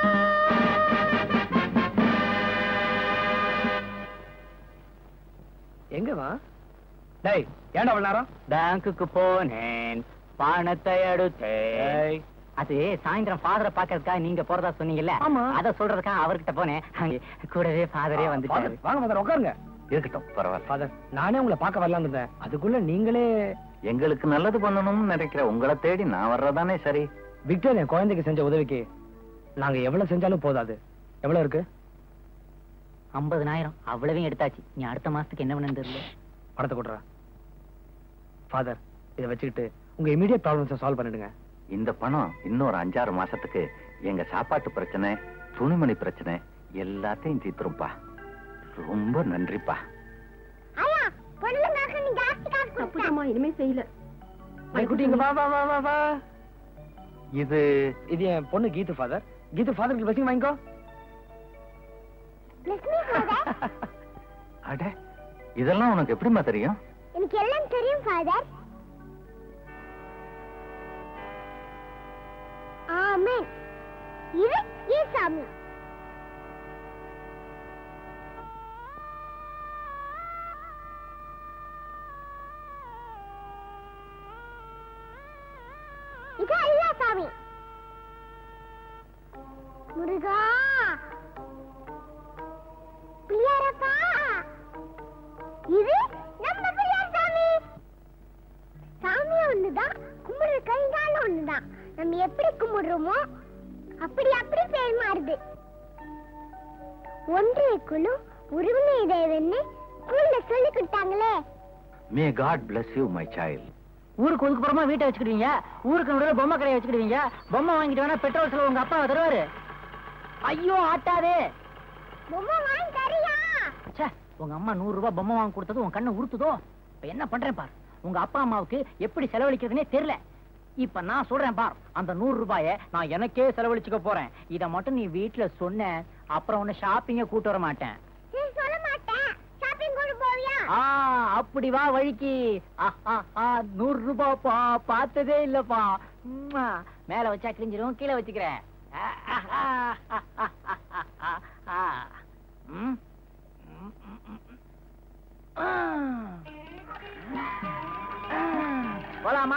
எங்க வா டேய் ஏன்டா அவ்வளவு நேரம் பேங்க்குக்கு போனேன் பணத்தை எடுத்தேன் அது சாயந்தரம் ஃபாதரை பாக்கிறதுக்காக நீங்க போறதா சொன்னீங்கல்ல ஆமா. அத சொல்றதுக்காக அவர்கிட்ட போனேன் அங்க கூடவே ஃபாதரே வந்துட்டாரு Father, வாங்க மதர் உட்காருங்க இருக்கட்டும் பரவாயில்ல ஃபாதர் நானே உங்களை பார்க்க வரலாம்னு இருந்தேன் அதுக்குள்ள நீங்களே எங்களுக்கு நல்லது பண்ணணும்னு நினைக்கிற உங்களை தேடி நான் வர்றதானே சரி விக்டர் என் குழந்தைக்கு செஞ்ச உதவிக்கு நாங்க எவ்வளவு செஞ்சாலும் போதாது எவ்வளவு இருக்கு ஐம்பதனாயிரம் அவ்வளவையும் எடுத்தாச்சு நீ அடுத்த மாசத்துக்கு என்ன பண்ணு தெரியல பணத்தை கொடுறா ஃபாதர் இதை வச்சுக்கிட்டு உங்க இமீடியட் ப்ராப்ளம்ஸை சால்வ் பண்ணிடுங்க இந்த பணம் இன்னொரு அஞ்சாறு மாசத்துக்கு எங்க சாப்பாட்டு பிரச்சனை துணிமணி பிரச்சனை எல்லாத்தையும் தீர்த்துரும்பா ரொம்ப நன்றிப்பா ஐயா பொண்ணுங்களுக்கு நீ ஜாஸ்தி காசு கொடுத்தா தப்புதாம்மா இனிமே செய்யல குட்டி இங்க வா வா வா வா வா இது இது என் பொண்ணு கீது ஃபாதர் கீது ஃபாதருக்கு பசி வாங்கிக்கோ லட்சுமி ஃபாதர் அட இதெல்லாம் உனக்கு எப்படிம்மா தெரியும் எனக்கு எல்லாம் தெரியும் ஃபாதர் ஆமென் இது ஈசாமி இது ஐயா சாமி முருகா பிள்ளையாரப்பா இது நம்ம பிள்ளையார் சாமி சாமி ஒண்ணுதான் கும்பிடுற கைகால ஒண்ணுதான் நம்ம எப்படி கும்பிடுறோமோ அப்படி அப்படி பேர் மாறுது ஒன்றைய குழு உருவனை தேவன்னு ஸ்கூல்ல சொல்லி கொடுத்தாங்களே may God bless you my child ஊருக்கு ஒதுக்குப்புறமா வீட்டை வச்சுக்கிடுவீங்க ஊருக்கு நடுவில் பொம்மை கடையை வச்சுக்கிடுவீங்க பொம்மை வாங்கிட்டு வேணா பெட்ரோல் செலவு உங்க அப்பா தருவாரு ஐயோ ஆட்டாதே பொம்மை வாங்கி தரியா ச்சே உங்க அம்மா நூறு ரூபாய் பொம்மை வாங்கி கொடுத்தது உன் கண்ணை உறுத்துதோ இப்ப என்ன பண்றேன் பார் உங்க அப்பா அம்மாவுக்கு எப்படி செலவழிக்கிறதுனே தெரியல இப்ப நான் சொல்றேன் பார் அந்த நூறு ரூபாய நான் எனக்கே செலவழிச்சுக்க போறேன் இத மட்டும் நீ வீட்டுல சொன்ன அப்புறம் உன்னை ஷாப்பிங்க கூட்டு வர மாட்டேன் சரி சொல்ல மாட்டேன் ஷாப்பிங் கொண்டு போவியா ஆ அப்படி வா வழிக்கு ஆ, ஆ, ஆ, நூறு ரூபாய்ப்பா பார்த்ததே இல்லப்பா உம்மா. மேல வச்சா கிழிஞ்சிரும் கீழே வச்சுக்கிறேன் ஆ, ஆ, ஆ, ஆ, ஆ, ஆ, ஆ, ஆ. ம். ம், ம், ம், ம். ஆ. ஆ. போலாமா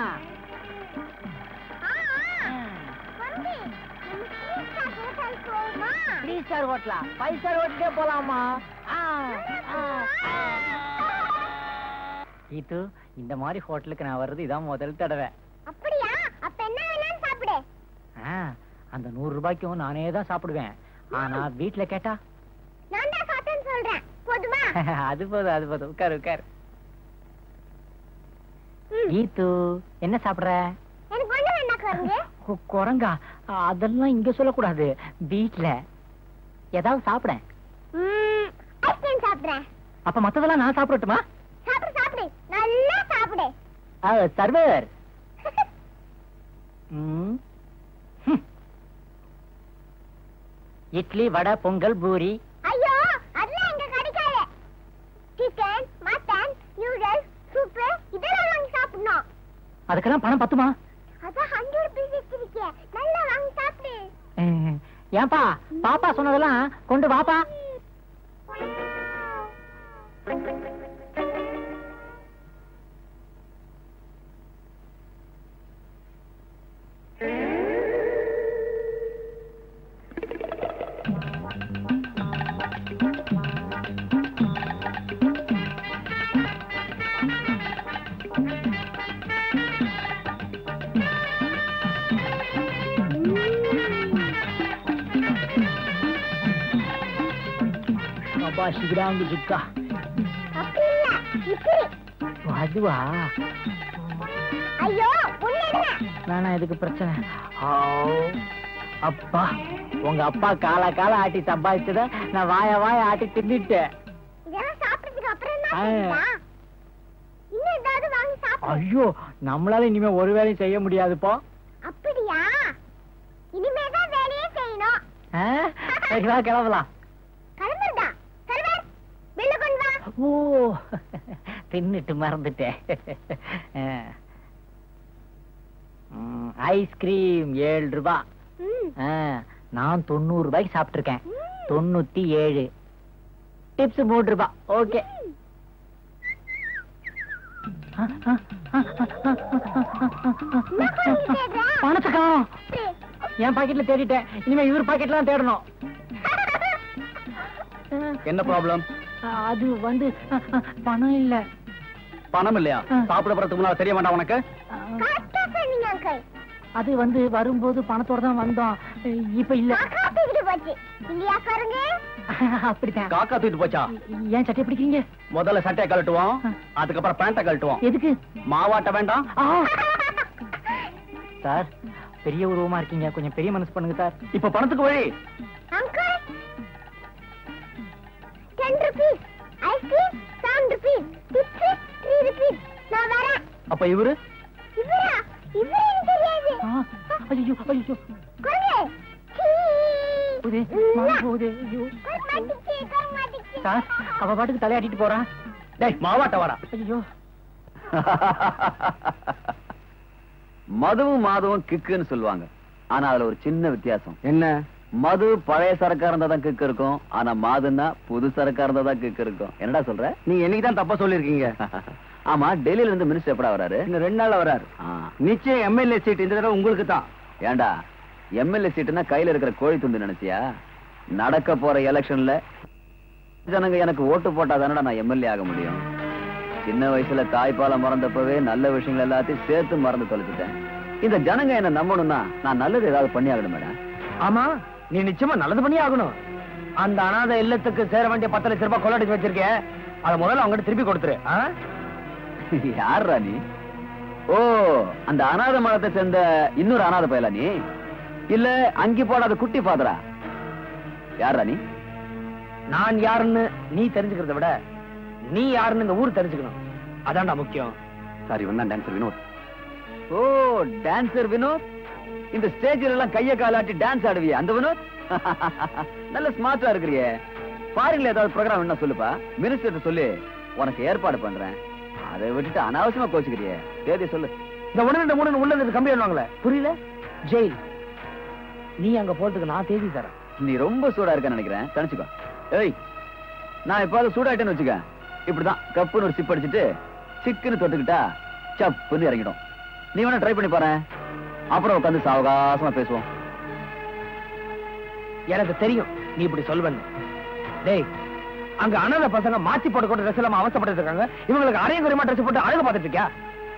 ஆ, ஆ. வந்து, நம்ம ஸ்ரீஸ்டா ஹோட்டல் போவோமா? த்ரீ ஸ்டார் ஹோட்டலா ஃபைவ் ஸ்டார் ஹோட்டலே போலாமா ஆ, ஆ, ஆ. கீத்து இந்த மாதிரி ஹோட்டலுக்கு நான் வர்றது இதான் முதல் தடவை அப்படியா அப்ப என்ன வேணாலும் சாப்பிடு ஆ, அந்த நூறு ரூபாய்க்கும் நானே தான் சாப்பிடுவேன் ஆனா வீட்ல கேட்டா நான் தான் சாப்பிட்டேன்னு சொல்றேன் போதுமா அது போதும் அது போதும் உட்காரு உட்காரு ம். கீத்து என்ன சாப்பிடுற எனக்கு ஒண்ணு வேண்டாம் குரங்கு கு- குரங்கா அதெல்லாம் இங்க சொல்லக்கூடாது வீட்ல ஏதாவது சாப்பிட ம், ஐஸ்கிரீம் சாப்பிடுறேன் அப்ப மத்ததெல்லாம் நான் சாப்பிடட்டுமா சாப்பிடு சாப்பிடு நல்லா சாப்பிடு சர்வர் ம். ஹம். இட்லி வடை பொங்கல் பூரி ஐயோ அதெல்லாம் இங்க கிடைக்காது சிக்கன் மட்டன் நூடுல்ஸ் சூப் இதெல்லாம் வாங்கி சாப்பிடணும் அதுக்கெல்லாம் பணம் பத்துமா அதான் ஹண்ட்ரட் பீஸ் வச்சிருக்கேன் நல்லா வாங்கி சாப்பிடு அஹ், ஏன்பா பாப்பா சொன்னதெல்லாம் கொண்டு வாப்பா அப்பா சிகிடாங்கு சுக்கா அப்படி இல்ல இப்படி அதுவா ஐயோ உன்ன நானா இதுக்கு பிரச்சனை ஆ, அப்பா உங்க அப்பா கால கால ஆட்டி சம்பாதிச்சத நான் வாய வாய ஆட்டி தின்னுட்டேன் இதெல்லாம் சாப்பிட்டதுக்கு அப்புறம் ஆ. தான் தெரியுமா? இன்னும் ஏதாவது வாங்கி சாப்பிடு ஐயோ நம்மளால இனிமே ஒரு வேலையும் செய்ய முடியாதுப்பா அப்படியா இனிமே தான் வேலையே செய்யணும் ஆ? சரி வா கிளம்பலாம் கிளம்புறதா சர்வர் பில்ல கொண்டு வா ஓ தின்னுட்டு மறந்துட்டேன் ம், ஐஸ்கிரீம் ஏழு ரூபா ம். ஆ, நான் தொண்ணூறு ரூபாய்க்கு சாப்பிட்டுருக்கேன் தொண்ணூத்தி ஏழு டிப்ஸ் மூன்று ரூபாய் ஓகே என்ன பண்ணி தேடுற? பணத்தை காணோம் சரி. என் பாக்கெட்ல தேடிட்டேன் இனிமே இவர் பாக்கெட்ல தான் தேடணும் என்ன ப்ராப்ளம் அது வந்து பணம் இல்ல பணம் இல்லையா ஆ. சாப்பிட போறதுக்கு முன்னால தெரிய வேண்டாம் உனக்கு கரெக்டா சொன்னீங்க அங்கிள் அது வந்து வரும்போது பணத்தோட தான் வந்தோம் இப்ப இல்ல காக்கா தூக்கிட்டு போச்சு இல்லையா குரங்கு அப்படித்தான் காக்கா தூக்கிட்டு போச்சா ஏன் சட்டை பிடிக்கிறீங்க முதல்ல சட்டையை கழட்டுவோம் அதுக்கப்புறம் பேண்ட்டை கழட்டுவோம் எதுக்கு மாவாட்ட வேண்டாம் சார் பெரிய உருவமா இருக்கீங்க கொஞ்சம் பெரிய மனசு பண்ணுங்க சார் இப்ப பணத்துக்கு வழி uncle ten rupees ice cream seven rupees tips three rupees நான் வரேன் அப்ப இவரு இவரா இவரே எனக்கு தெரியாது ஐயோ ஐயோ குரங்கு சீ. போதே மாமா போதே ஐயோ குரங்கு மாட்டிக்கிச்சு, குரங்கு மாட்டிக்கிச்சு. சார் அவ பாட்டுக்கு தலையாட்டிட்டு போறான் டேய் மாவாட்ட வாடா ஐயோ மதுவும் மாதவும் கிக்குன்னு சொல்லுவாங்க ஆனா அதுல ஒரு சின்ன வித்தியாசம் என்ன மது பழைய சரக்கா இருந்தா தான் கிக்கு இருக்கும் ஆனா மாதுன்னா புது சரக்கா இருந்தா தான் கிக்கு இருக்கும் என்னடா சொல்ற நீ என்னைக்கு தான் தப்பா சொல்லிருக்கீங்க ஆமா டெல்லியில இருந்து மினிஸ்டர் எப்படா வராரு இன்னும் ரெண்டு நாள்ல வராரு ஆ, நிச்சயம் எம்எல்ஏ சீட் இந்த தடவை உங்களுக்கு தான் ஏன்டா எம்எல்ஏ சீட்டுனா கையில இருக்கிற கோழி துண்டு நினைச்சியா நடக்க போற எலெக்ஷன்ல ஜனங்க எனக்கு ஓட்டு போட்டா தானடா நான் எம்எல்ஏ ஆக முடியும் சின்ன வயசுல தாய்ப்பாலை மறந்தப்பவே நல்ல விஷயங்கள் எல்லாத்தையும் சேர்த்து மறந்து தொலைச்சிட்டேன் இந்த ஜனங்க என்ன நம்பணும்னா நான் நல்லது ஏதாவது பண்ணி ஆகணும் மேடம் ஆமா நீ நிச்சயமா நல்லது பண்ணி ஆகணும் அந்த அனாதை இல்லத்துக்கு சேர வேண்டிய பத்து லட்சம் ரூபாய் கொள்ளடிச்சு வச்சிருக்க அத முதல்ல அவங்ககிட்ட திருப்பி கொடுத்துரு ஆ? யார்ரா நீ ஓ அந்த அநாத மதத்தை சேர்ந்த இன்னொரு அநாத பயலா நீ இல்ல அங்கி போடாத குட்டி பாதரா யார்ரா நீ நான் யாருன்னு நீ தெரிஞ்சுக்கிறத விட நீ யாருன்னு இந்த ஊர் தெரிஞ்சுக்கணும் அதான்டா முக்கியம் சாரி இவன் தான் dancer Vinod oh dancer Vinod இந்த ஸ்டேஜ்ல எல்லாம் கைய காலாட்டி டான்ஸ் ஆடுவிய அந்த வினோத் நல்ல ஸ்மார்ட்டா இருக்கிறியே ஃபாரின்ல ஏதாவது ப்ரோக்ராம் என்ன சொல்லுப்பா மினிஸ்டர் சொல்லி உனக்கு ஏற்பாடு பண்றேன் அதை விட்டுட்டு அனாவசியமா கோச்சுக்கிறியே தேதி சொல்லு இந்த ஒண்ணு ரெண்டு மூணு உள்ள இருந்து கம்பி பண்ணுவாங்களே புரியல ஜெயில் நீ அங்க போறதுக்கு நான் தேதி தரேன் நீ ரொம்ப சூடா இருக்கன்னு நினைக்கிறேன் தனிச்சுக்கோ ஏய் நான் எப்பாவது சூடாயிட்டேன்னு வச்சுக்க இப்படிதான் கப்புன்னு ஒரு சிப் அடிச்சுட்டு சிக்குன்னு தொட்டுக்கிட்டா சப்புன்னு இறங்கிடும் நீ வேணா ட்ரை பண்ணி பாரு அப்புறம் உட்காந்து சாவகாசமா பேசுவோம் எனக்கு தெரியும் நீ இப்படி சொல்வன்னு டேய் அங்க அனாதை பசங்க மாத்தி போட்டு கொண்டு ட்ரெஸ் இல்லாம அவசப்பட்டு இருக்காங்க இவங்களுக்கு அரையும் குறையமா ட்ரெஸ் போட்டு அழகு பார்த்துட்டு இருக்கியா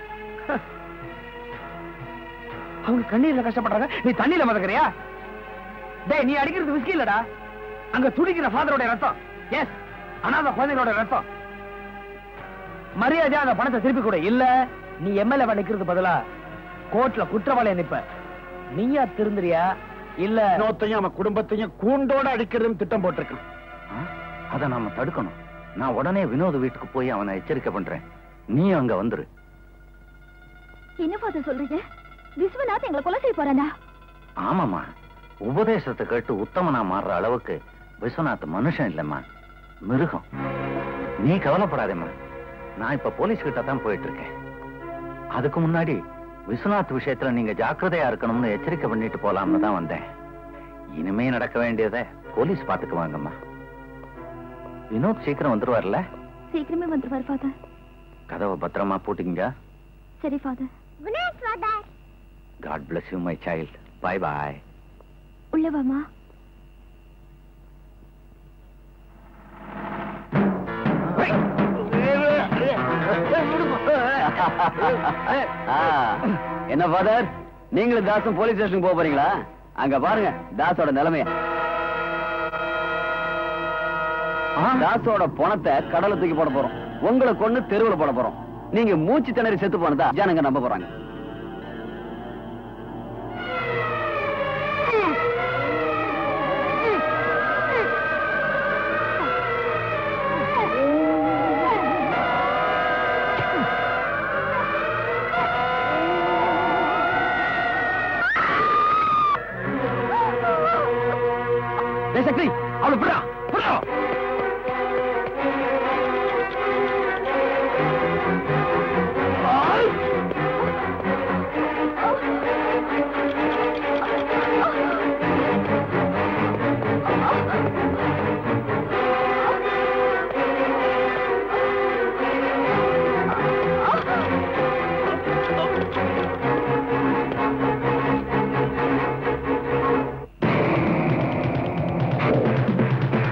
அவங்க கண்ணீர்ல கஷ்டப்படுறாங்க நீ தண்ணியில மதக்கிறியா டேய் நீ அடிக்கிறது விஸ்கி இல்லடா அங்க துடிக்கிற ஃபாதரோட ரத்தம் எஸ் அனாதை குழந்தைகளோட ரத்தம் மரியாதையா அந்த பணத்தை திருப்பி கொடு இல்ல நீ எம்எல்ஏ நிக்கிறது பதிலா கோர்ட்ல குற்றவாளியா நிப்ப நீயா திருந்துறியா இல்ல இன்னொருத்தையும் அவன் குடும்பத்தையும் கூண்டோட அடிக்கிறதுன்னு திட்டம் போட்டிருக்கான் ஆ? அதை நாம தடுக்கணும் நான் உடனே வினோத் வீட்டுக்கு போய் அவனை எச்சரிக்கை பண்றேன் நீ அங்க வந்துரு என்ன ஃபாதர் சொல்றீங்க விஸ்வநாத் எங்களை கொலை செய்ய போறானா ஆமாமா உபதேசத்தை கேட்டு உத்தமனா மாறுற அளவுக்கு விஸ்வநாத் மனுஷன் இல்லம்மா மிருகம் நீ கவலைப்படாதேம்மா நான் இப்ப போலீஸ் கிட்ட தான் போயிட்டு இருக்கேன் அதுக்கு முன்னாடி விஸ்வநாத் விஷயத்துல நீங்க ஜாக்கிரதையா இருக்கணும்னு எச்சரிக்கை பண்ணிட்டு போலாம்னு தான் வந்தேன் இனிமே நடக்க வேண்டியதை போலீஸ் பாத்துக்குவாங்கம்மா வினோத் சீக்கிரம் வந்துருவார்ல சீக்கிரமே வந்துருவார் ஃபாதர் கதவை பத்திரமா பூட்டிங்க சரி father good night father God bless you my child bye பாய் உள்ள வாமா ஆ, என்ன ஃபாதர் நீங்களும் தாசும் போலீஸ் ஸ்டேஷனுக்கு போக போறீங்களா அங்க பாருங்க தாஸோட நிலைமைய தாஸோட பணத்தை கடலை தூக்கி போட போறோம் உங்களை கொண்டு தெருவுல போட போறோம் நீங்க மூச்சு திணறி செத்து போனதா ஜனங்க நம்ப போறாங்க டேய் சக்தி அவளை விடுறா விடுறா ஆ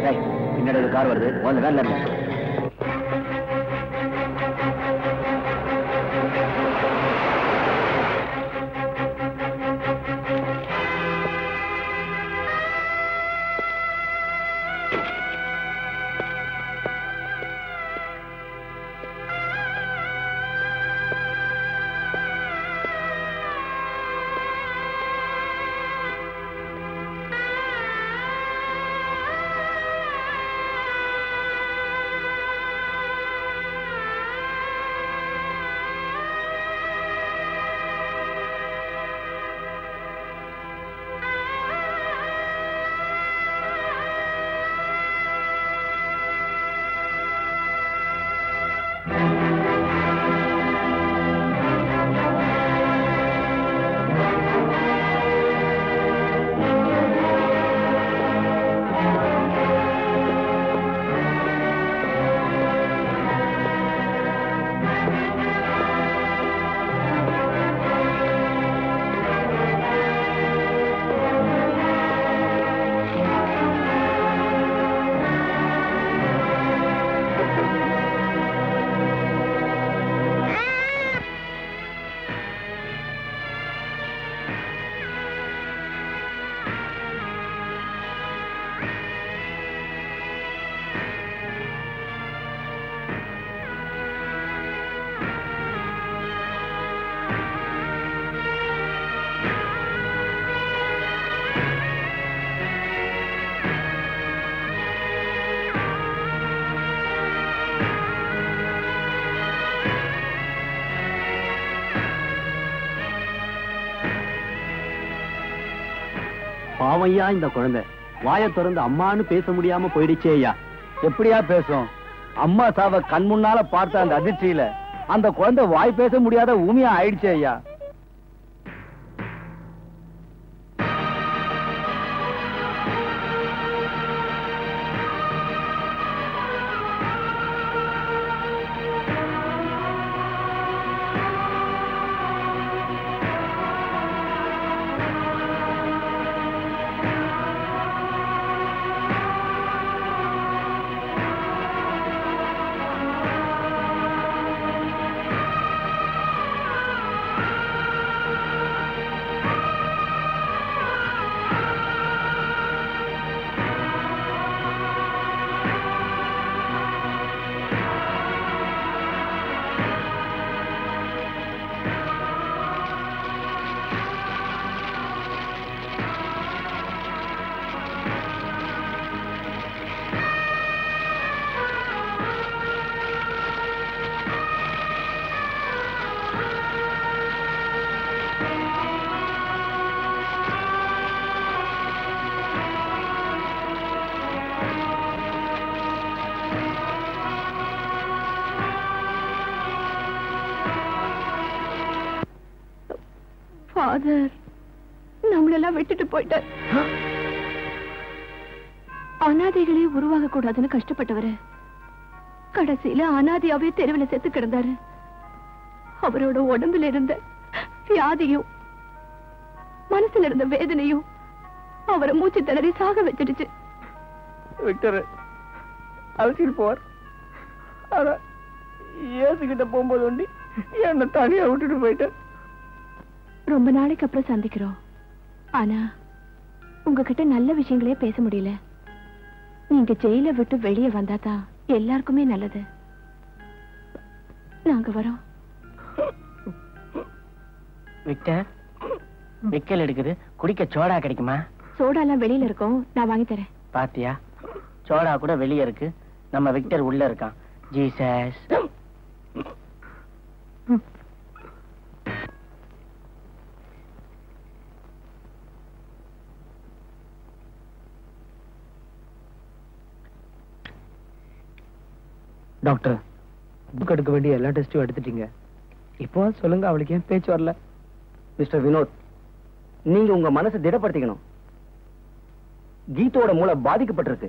டேய், பின்னாடி ஒரு கார் வருது முதல்ல வேன்ல இருங்க பாவையா இந்த குழந்தை வாயை திறந்து அம்மான்னு பேச முடியாம போயிடுச்சே ஐயா எப்படியா பேசும் அம்மா சாவ கண் முன்னால பார்த்த அந்த அதிர்ச்சியில அந்த குழந்தை வாய் பேச முடியாத ஊமியா ஆயிடுச்சே ஐயா ஃபாதர் நம்மளெல்லாம் விட்டுட்டு போயிட்டார் அனாதைகளே உருவாக கூடாதுன்னு கஷ்டப்பட்டவரு கடைசியில அனாதையாவே தெருவில் செத்து கிடந்தாரு அவரோட உடம்புல இருந்த வியாதியும் மனசுல இருந்த வேதனையும் அவரை மூச்சு திணறி சாக வச்சிடுச்சு விக்டர் அழைச்சிட்டு போவார் ஆனா ஏசுகிட்ட போகும்போது ஒண்டி என்ன தனியா விட்டுட்டு போயிட்டேன் ரொம்ப நாளைக்கு அப்புறம் சந்திக்கிறோம் ஆனா உங்ககிட்ட நல்ல விஷயங்களே பேச முடியல நீங்க ஜெயில விட்டு வெளியே வந்தாதான் எல்லாருக்குமே நல்லது நாங்க வரோம் விக்டர் விக்கல் எடுக்குது குடிக்க சோடா கிடைக்குமா சோடா எல்லாம் வெளியில இருக்கோம் நான் வாங்கி தரேன் பாத்தியா சோடா கூட வெளியே இருக்கு நம்ம விக்டர் உள்ள இருக்கான் ஜீசஸ் டாக்டர் புக் எடுக்க வேண்டிய எல்லா டெஸ்ட்டும் எடுத்துட்டீங்க இப்போ சொல்லுங்க அவளுக்கு ஏன் பேச்சு வரல மிஸ்டர் வினோத் நீங்க உங்க மனசை திடப்படுத்திக்கணும் கீதோட மூளை பாதிக்கப்பட்டிருக்கு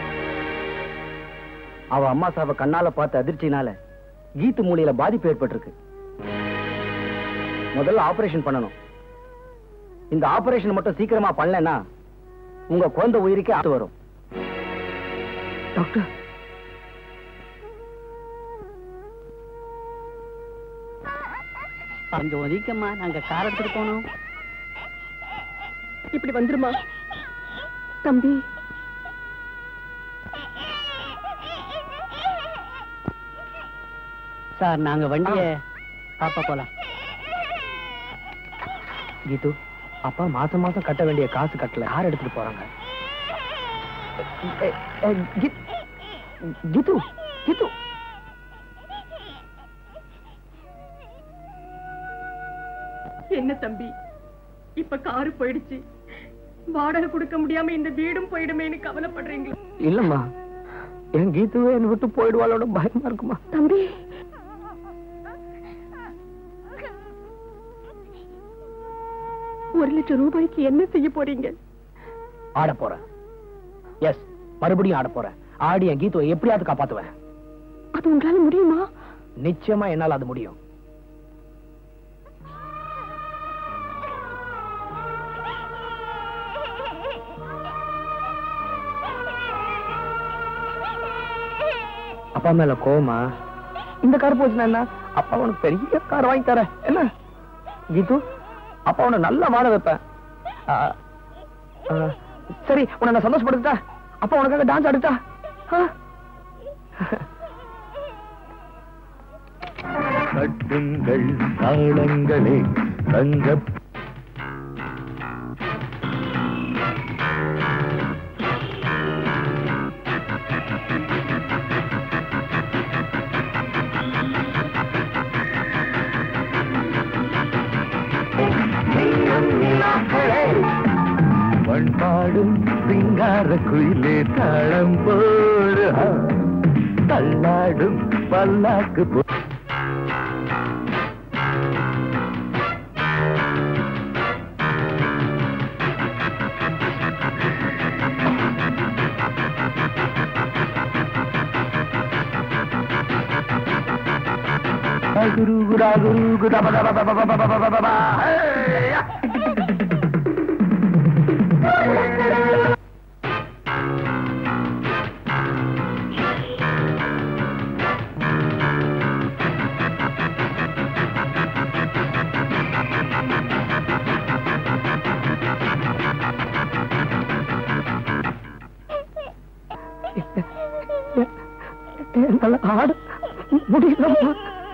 அவ அம்மா சாவ கண்ணால பார்த்த அதிர்ச்சினால கீத்து மூளையில பாதிப்பு ஏற்பட்டிருக்கு முதல்ல ஆபரேஷன் பண்ணணும் இந்த ஆபரேஷன் மட்டும் சீக்கிரமா பண்ணலன்னா உங்க குழந்தை உயிருக்கே ஆத்து வரும் டாக்டர் கொஞ்சம் ஒதுக்கம்மா நாங்க கார் எடுத்துட்டு போனோம் இப்படி வந்துருமா தம்பி சார் நாங்க வண்டிய பாப்பா போலாம் கீது அப்பா மாசம் மாசம் கட்ட வேண்டிய காசு கட்டல கார் எடுத்துட்டு போறாங்க எ, எ, கீத்- கீது கீது என்ன தம்பி இப்ப காரு போயிடுச்சு வாடகை கொடுக்க முடியாம இந்த வீடும் போயிடுமேன்னு கவலைப்படுறீங்களா இல்லம்மா என் கீதுவே என்னை விட்டு போயிடுவாளோட பயமா இருக்குமா தம்பி ஒரு லட்சம் ரூபாய்க்கு என்ன செய்ய போறீங்க ஆட போறேன் எஸ் மறுபடியும் ஆட போறேன் ஆடி என் கீதுவை எப்படியாவது காப்பாத்துவேன் அது உங்களால முடியுமா நிச்சயமா என்னால அது முடியும் அப்பா மேல கோவமா இந்த கார் போச்சுன்னா என்ன அப்பா உனக்கு பெரிய கார் வாங்கி தரேன் என்ன கீது அப்பா உன்னை நல்லா வாழ வைப்பேன் ஆ, ஆ, சரி உன்னை நான் சந்தோஷப்படுத்தா அப்பா உனக்காக டான்ஸ் ஆடுத்தா ஆ? கட்டுங்கள் தாளங்களே தங்க பண்பாடும் சிங்கார குயிலே தாளம் போடு ஆ. தள்ளாடும் பல்லாக்கு போ குரு குரா குரு குரா பத பத பத பத பத பத பத. ஹேய்யா. என்னால ஆட முடியலம்மா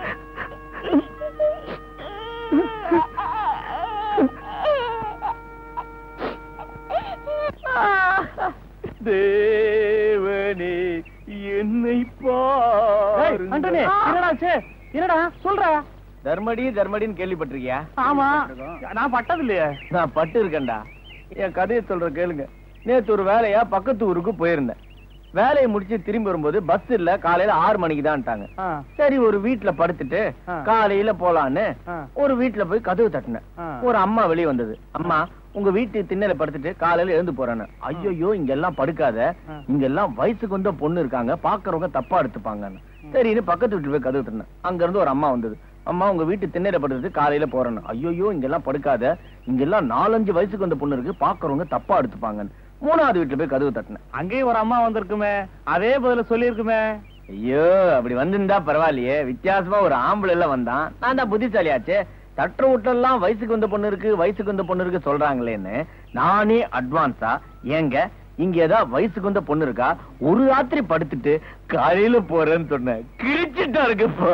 தேவனே என்னை பாரு என்னடாச்சு என்னடா சொல்ற தர்மடி தர்மடின்னு கேள்விப்பட்டிருக்கியா ஆமா நான் பட்டது இல்லையே நான் பட்டு இருக்கேன்டா என் கதையை சொல்ற கேளுங்க நேத்து ஒரு வேலையா பக்கத்து ஊருக்கு போயிருந்தேன் வேலையை முடிச்சு திரும்பி வரும்போது பஸ் இல்ல காலையில ஆறு மணிக்கு தான்ட்டாங்க சரி ஒரு வீட்ல படுத்துட்டு ஆ. காலையில போலான்னு ஆ. ஒரு வீட்ல போய் கதவு தட்டினேன் ஆ. ஒரு அம்மா வெளிய வந்தது அம்மா உங்க வீட்டு திண்ணையில படுத்துட்டு காலையில எழுந்து போறேன்னு ஐயோ இங்க எல்லாம் படுக்காத ஆ. இங்க எல்லாம் வயசுக்கு வந்த பொண்ணு இருக்காங்க பாக்குறவங்க தப்பா எடுத்துப்பாங்கன்னு சரின்னு பக்கத்து வீட்டுல போய் கதவு தட்டினேன் அங்க இருந்து ஒரு அம்மா வந்தது அம்மா உங்க வீட்டு திண்ணையில படுத்துட்டு காலையில போறேன்னு ஐயோ இங்க எல்லாம் படுக்காத இங்க எல்லாம் நாலஞ்சு வயசுக்கு வந்த பொண்ணு இருக்கு பாக்குறவங்க தப்பா எடுத்துப்பாங்கன்னு மூணாவது வீட்டுல போய் கதவு தட்டினேன் அங்கேயும் ஒரு அம்மா வந்திருக்குமே அதே பதில சொல்லியிருக்குமே ஐயோ அப்படி வந்திருந்தா பரவாயில்லையே வித்தியாசமா ஒரு ஆம்பளை எல்லாம் வந்தான் நான் தான் புத்திசாலியாச்சே தட்டுற வீட்டெல்லாம் வயசுக்கு வந்த பொண்ணு இருக்கு வயசுக்கு வந்த பொண்ணு இருக்கு சொல்றாங்களேன்னு நானே அட்வான்ஸா ஏங்க இங்க ஏதாவது வயசுக்கு வந்த பொண்ணு இருக்கா ஒரு ராத்திரி படுத்துட்டு காலையில போறேன்னு சொன்னேன் கிழிச்சிட்டா இருக்கு இப்போ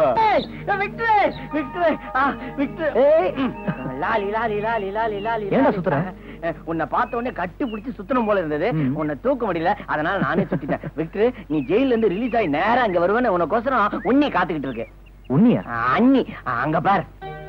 லாலி லாலி லாலி லாலி லாலி ஏன்டா சுத்துற? அஹ், உன்னை பார்த்த உடனே கட்டி பிடிச்சி சுத்தணும் போல இருந்தது ம். உன்னை தூக்க முடியல அதனால நானே சுத்திட்டேன் விக்டர் நீ ஜெயில இருந்து ரிலீஸ் ஆகி நேரா அங்க வருவேன்னு உனக்கோசரம் உன்னி காத்துக்கிட்டு இருக்கு உன்னியா அஹ், அண்ணி அஹ், அங்க பார்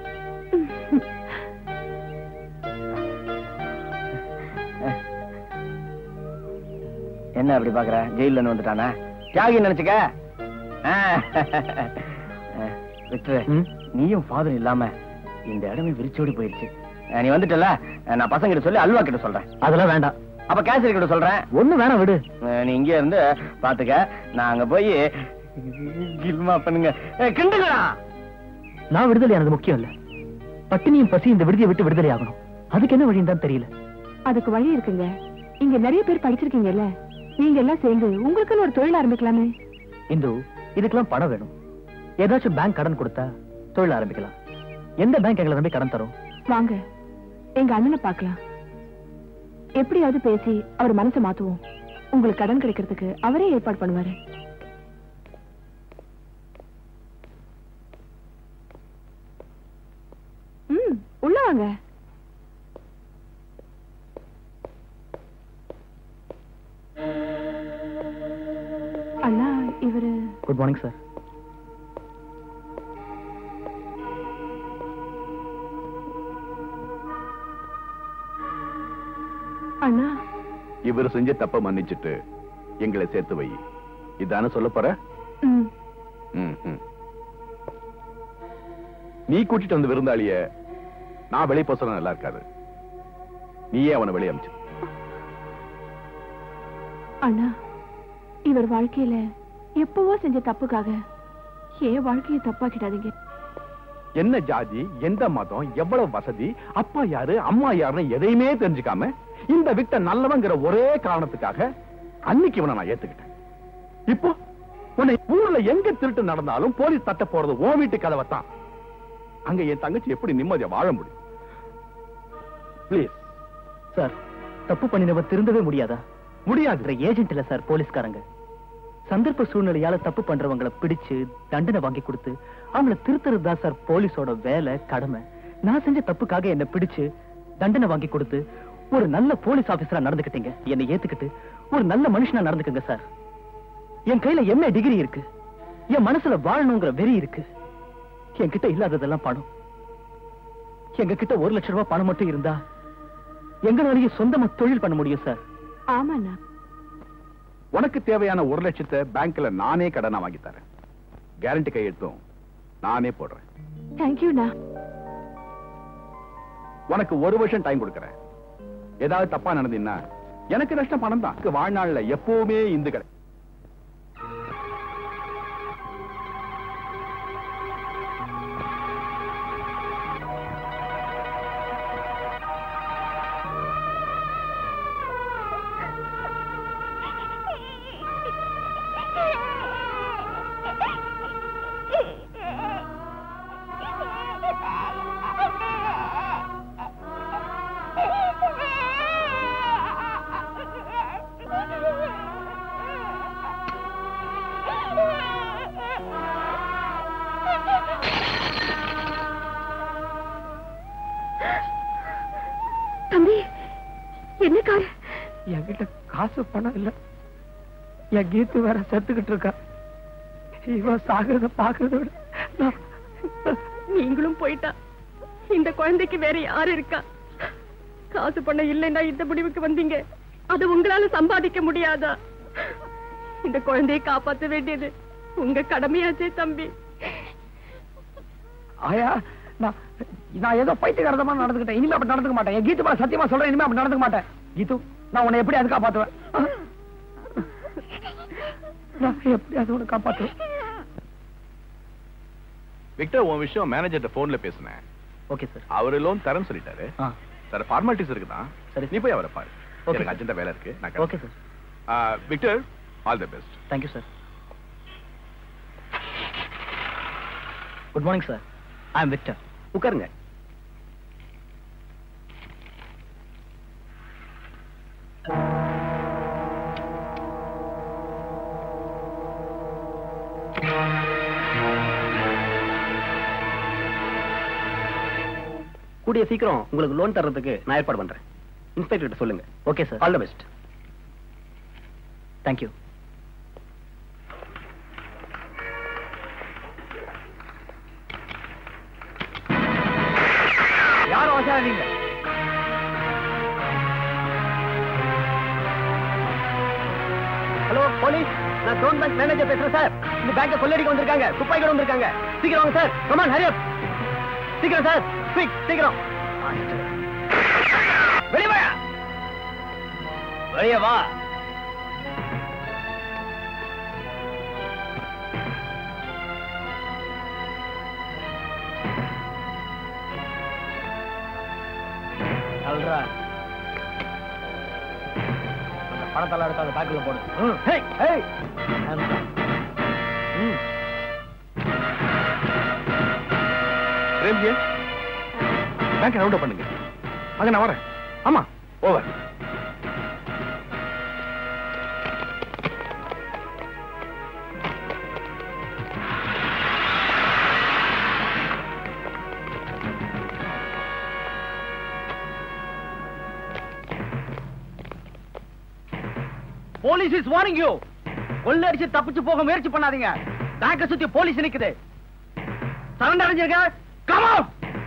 என்ன அப்படி பாக்குற ஜெயில இருந்து வந்துட்டானா தியாகி நினைச்சுக்க ஆ. அஹ், விக்டர் ம்? நீயும் ஃபாதர் இல்லாம இந்த இடமே விரிச்சோடி போயிடுச்சு அஹ், நீ வந்துட்டல அஹ், நான் பசங்க கிட்ட சொல்லி அல்வா கிட்ட சொல்றேன் அதெல்லாம் வேண்டாம் அப்ப கேசரி கிட்ட சொல்றேன் ஒண்ணு வேணாம் விடு அஹ், நீ இங்கே இருந்து பாத்துக்க நான் அங்க போய் கில்மா பண்ணுங்க அஹ், கிண்டுங்கடா நான் விடுதலை எனக்கு முக்கியம் இல்ல பட்டினியும் பசி இந்த விடுதியை விட்டு விடுதலை ஆகணும் அதுக்கு என்ன வழின்னு தான் தெரியல அதுக்கு வழி இருக்குங்க இங்க நிறைய பேர் படிச்சிருக்கீங்கல்ல நீங்க எல்லாம் சேர்ந்து உங்களுக்குன்னு ஒரு தொழில் ஆரம்பிக்கலாமே இந்து இதுக்கெல்லாம் பணம் வேணும் ஏதாச்சும் பேங்க் கடன் கொடுத்தா தொழில் ஆரம்பிக்கலாம் எந்த பேங்க் எங்களை நம்பி கடன் தரும் வாங்க எங்க அண்ணனை பார்க்கலாம் எப்படியாவது பேசி அவர் மனசை மாத்துவோம் உங்களுக்கு கடன் கிடைக்கிறதுக்கு அவரே ஏற்பாடு பண்ணுவாரு ம் உள்ள வாங்க அண்ணா இவரு குட் மார்னிங் சார் அண்ணா இவர் செஞ்ச தப்ப மன்னிச்சிட்டு எங்களை சேர்த்து வை இதான சொல்ல போற ம் ம், ம். நீ கூட்டிட்டு வந்த விருந்தாளிய நான் வெளியே போக சொல்ல நல்லா இருக்காது நீயே அவனை வெளியே அமிச்சு அண்ணா இவர் வாழ்க்கையில எப்பவோ செஞ்ச தப்புக்காக என் வாழ்க்கையை தப்பாக்கிடாதீங்க என்ன ஜாதி எந்த மதம் எவ்வளவு வசதி அப்பா யாரு அம்மா யாருன்னு எதையுமே தெரிஞ்சுக்காம இந்த விக்ட நல்லவங்கிற ஒரே காரணத்துக்காக அன்னைக்கு இவனை நான் ஏத்துக்கிட்டேன் இப்போ உன்னை ஊர்ல எங்க திருட்டு நடந்தாலும் போலீஸ் தட்ட போறது ஓ வீட்டு கதவை தான் அங்க என் தங்கச்சி எப்படி நிம்மதியா வாழ முடியும் ப்ளீஸ் சார் தப்பு பண்ணினவன் திருந்தவே முடியாதா முடியாது ஏஜென்ட் இல்ல சார் போலீஸ்காரங்க சந்தர்ப்ப சூழ்நிலையால தப்பு பண்றவங்களை பிடிச்சு தண்டனை வாங்கி கொடுத்து அவங்கள திருத்துறது தான் சார் போலீஸோட வேலை கடமை நான் செஞ்ச தப்புக்காக என்ன பிடிச்சு தண்டனை வாங்கி கொடுத்து ஒரு நல்ல போலீஸ் ஆபீசரா நடந்துக்கிட்டீங்க என்னை ஏத்துக்கிட்டு ஒரு நல்ல மனுஷனா நடந்துக்குங்க சார் என் கையில எம்ஏ டிகிரி இருக்கு என் மனசுல வாழணுங்கிற வெறி இருக்கு என்கிட்ட இல்லாததெல்லாம் பணம் எங்க கிட்ட ஒரு லட்சம் ரூபாய் பணம் மட்டும் இருந்தா எங்களாலேயே சொந்தமா தொழில் பண்ண முடியும் சார் ஆமாண்ணா உனக்கு தேவையான ஒரு லட்சத்தை பேங்க்ல நானே கடனா வாங்கி தரேன் கேரண்டி கையெழுத்தும் நானே போடுறேன் தேங்க்யூண்ணா உனக்கு ஒரு வருஷம் டைம் கொடுக்கறேன் ஏதாவது தப்பா நடந்தீங்கன்னா எனக்கு நஷ்டம் பணம் தான் வாழ்நாள்ல எப்பவுமே இந்து கடை தம்பி என்ன காரு என்கிட்ட காசு பணம் இல்ல என் கீத்து வேற செத்துக்கிட்டு இருக்கா இவன் சாகிறத பாக்குறத விட நான் நீங்களும் போயிட்டா இந்த குழந்தைக்கு வேற யாரு இருக்கா காசு பண்ண இல்லைன்னா இந்த முடிவுக்கு வந்தீங்க அது உங்களால சம்பாதிக்க முடியாதா இந்த குழந்தையை காப்பாத்த வேண்டியது உங்க கடமையாச்சே தம்பி ஆயா நான் நான் ஏதோ பைத்தியகாரதமா நடந்துக்கிட்டேன் இனிமே அப்படி நடந்துக்க மாட்டேன் என் கீத்து மேல சத்தியமா சொல்றேன் இனிமே அப்படி நடந்துக்க மாட்டேன் கீத்து நான் உன்னை எப்படி அது காப்பாத்துவேன் நான் எப்படி அது உன்னை காப்பாத்துவேன் விக்டர் உன் விஷயம் மேனேஜர்ட்ட போன்ல பேசினேன் ஓகே சார் அவரு லோன் தரேன்னு சொல்லிட்டாரு சார் ஃபார்மாலிட்டிஸ் இருக்குதான் சரி நீ போய் அவரை பாரு Okay, எனக்கு sir. அர்ஜென்ட்டா வேலை இருக்கு நான் ஓகே கிளம்புறேன். சார் ஆ, Victor all the best thank you sir good morning sir I am Victor உட்காருங்க கூடிய சீக்கிரம் உங்களுக்கு லோன் தர்றதுக்கு நான் ஏற்பாடு பண்றேன் இன்ஸ்பெக்டர் சொல்லுங்க okay sir all the best thank you யாரும் அவசராதீங்க ஹலோ போலீஸ் நான் ஸ்டோன் பேங்க் மேனேஜர் பேசுறேன் சார் இந்த பேங்கை கொள்ளடிக்க வந்திருக்காங்க துப்பாக்கிகள் வந்திருக்காங்க சீக்கிரம் வாங்க சார் கமான் ஹரி அப் சீக்கிரம் சார் குயிக் சீக்கிரம் வெளியே வா வெளியே வா பணத்தெல்லாம் எடுத்து அந்த பேக்கில் போடு ம், ஹேய், ஹேய். ம். பிரேம்ஜி பேங்க் ரவுண்ட் பண்ணுங்க அங்க நான் வரேன் ஆமா over police is warning you கொள்ளடிச்சு தப்பிச்சு போக முயற்சி பண்ணாதீங்க பேங்க சுத்தி போலீஸ் நிக்குது சரண்டர் அடைஞ்சிருக்க கம் ஆன்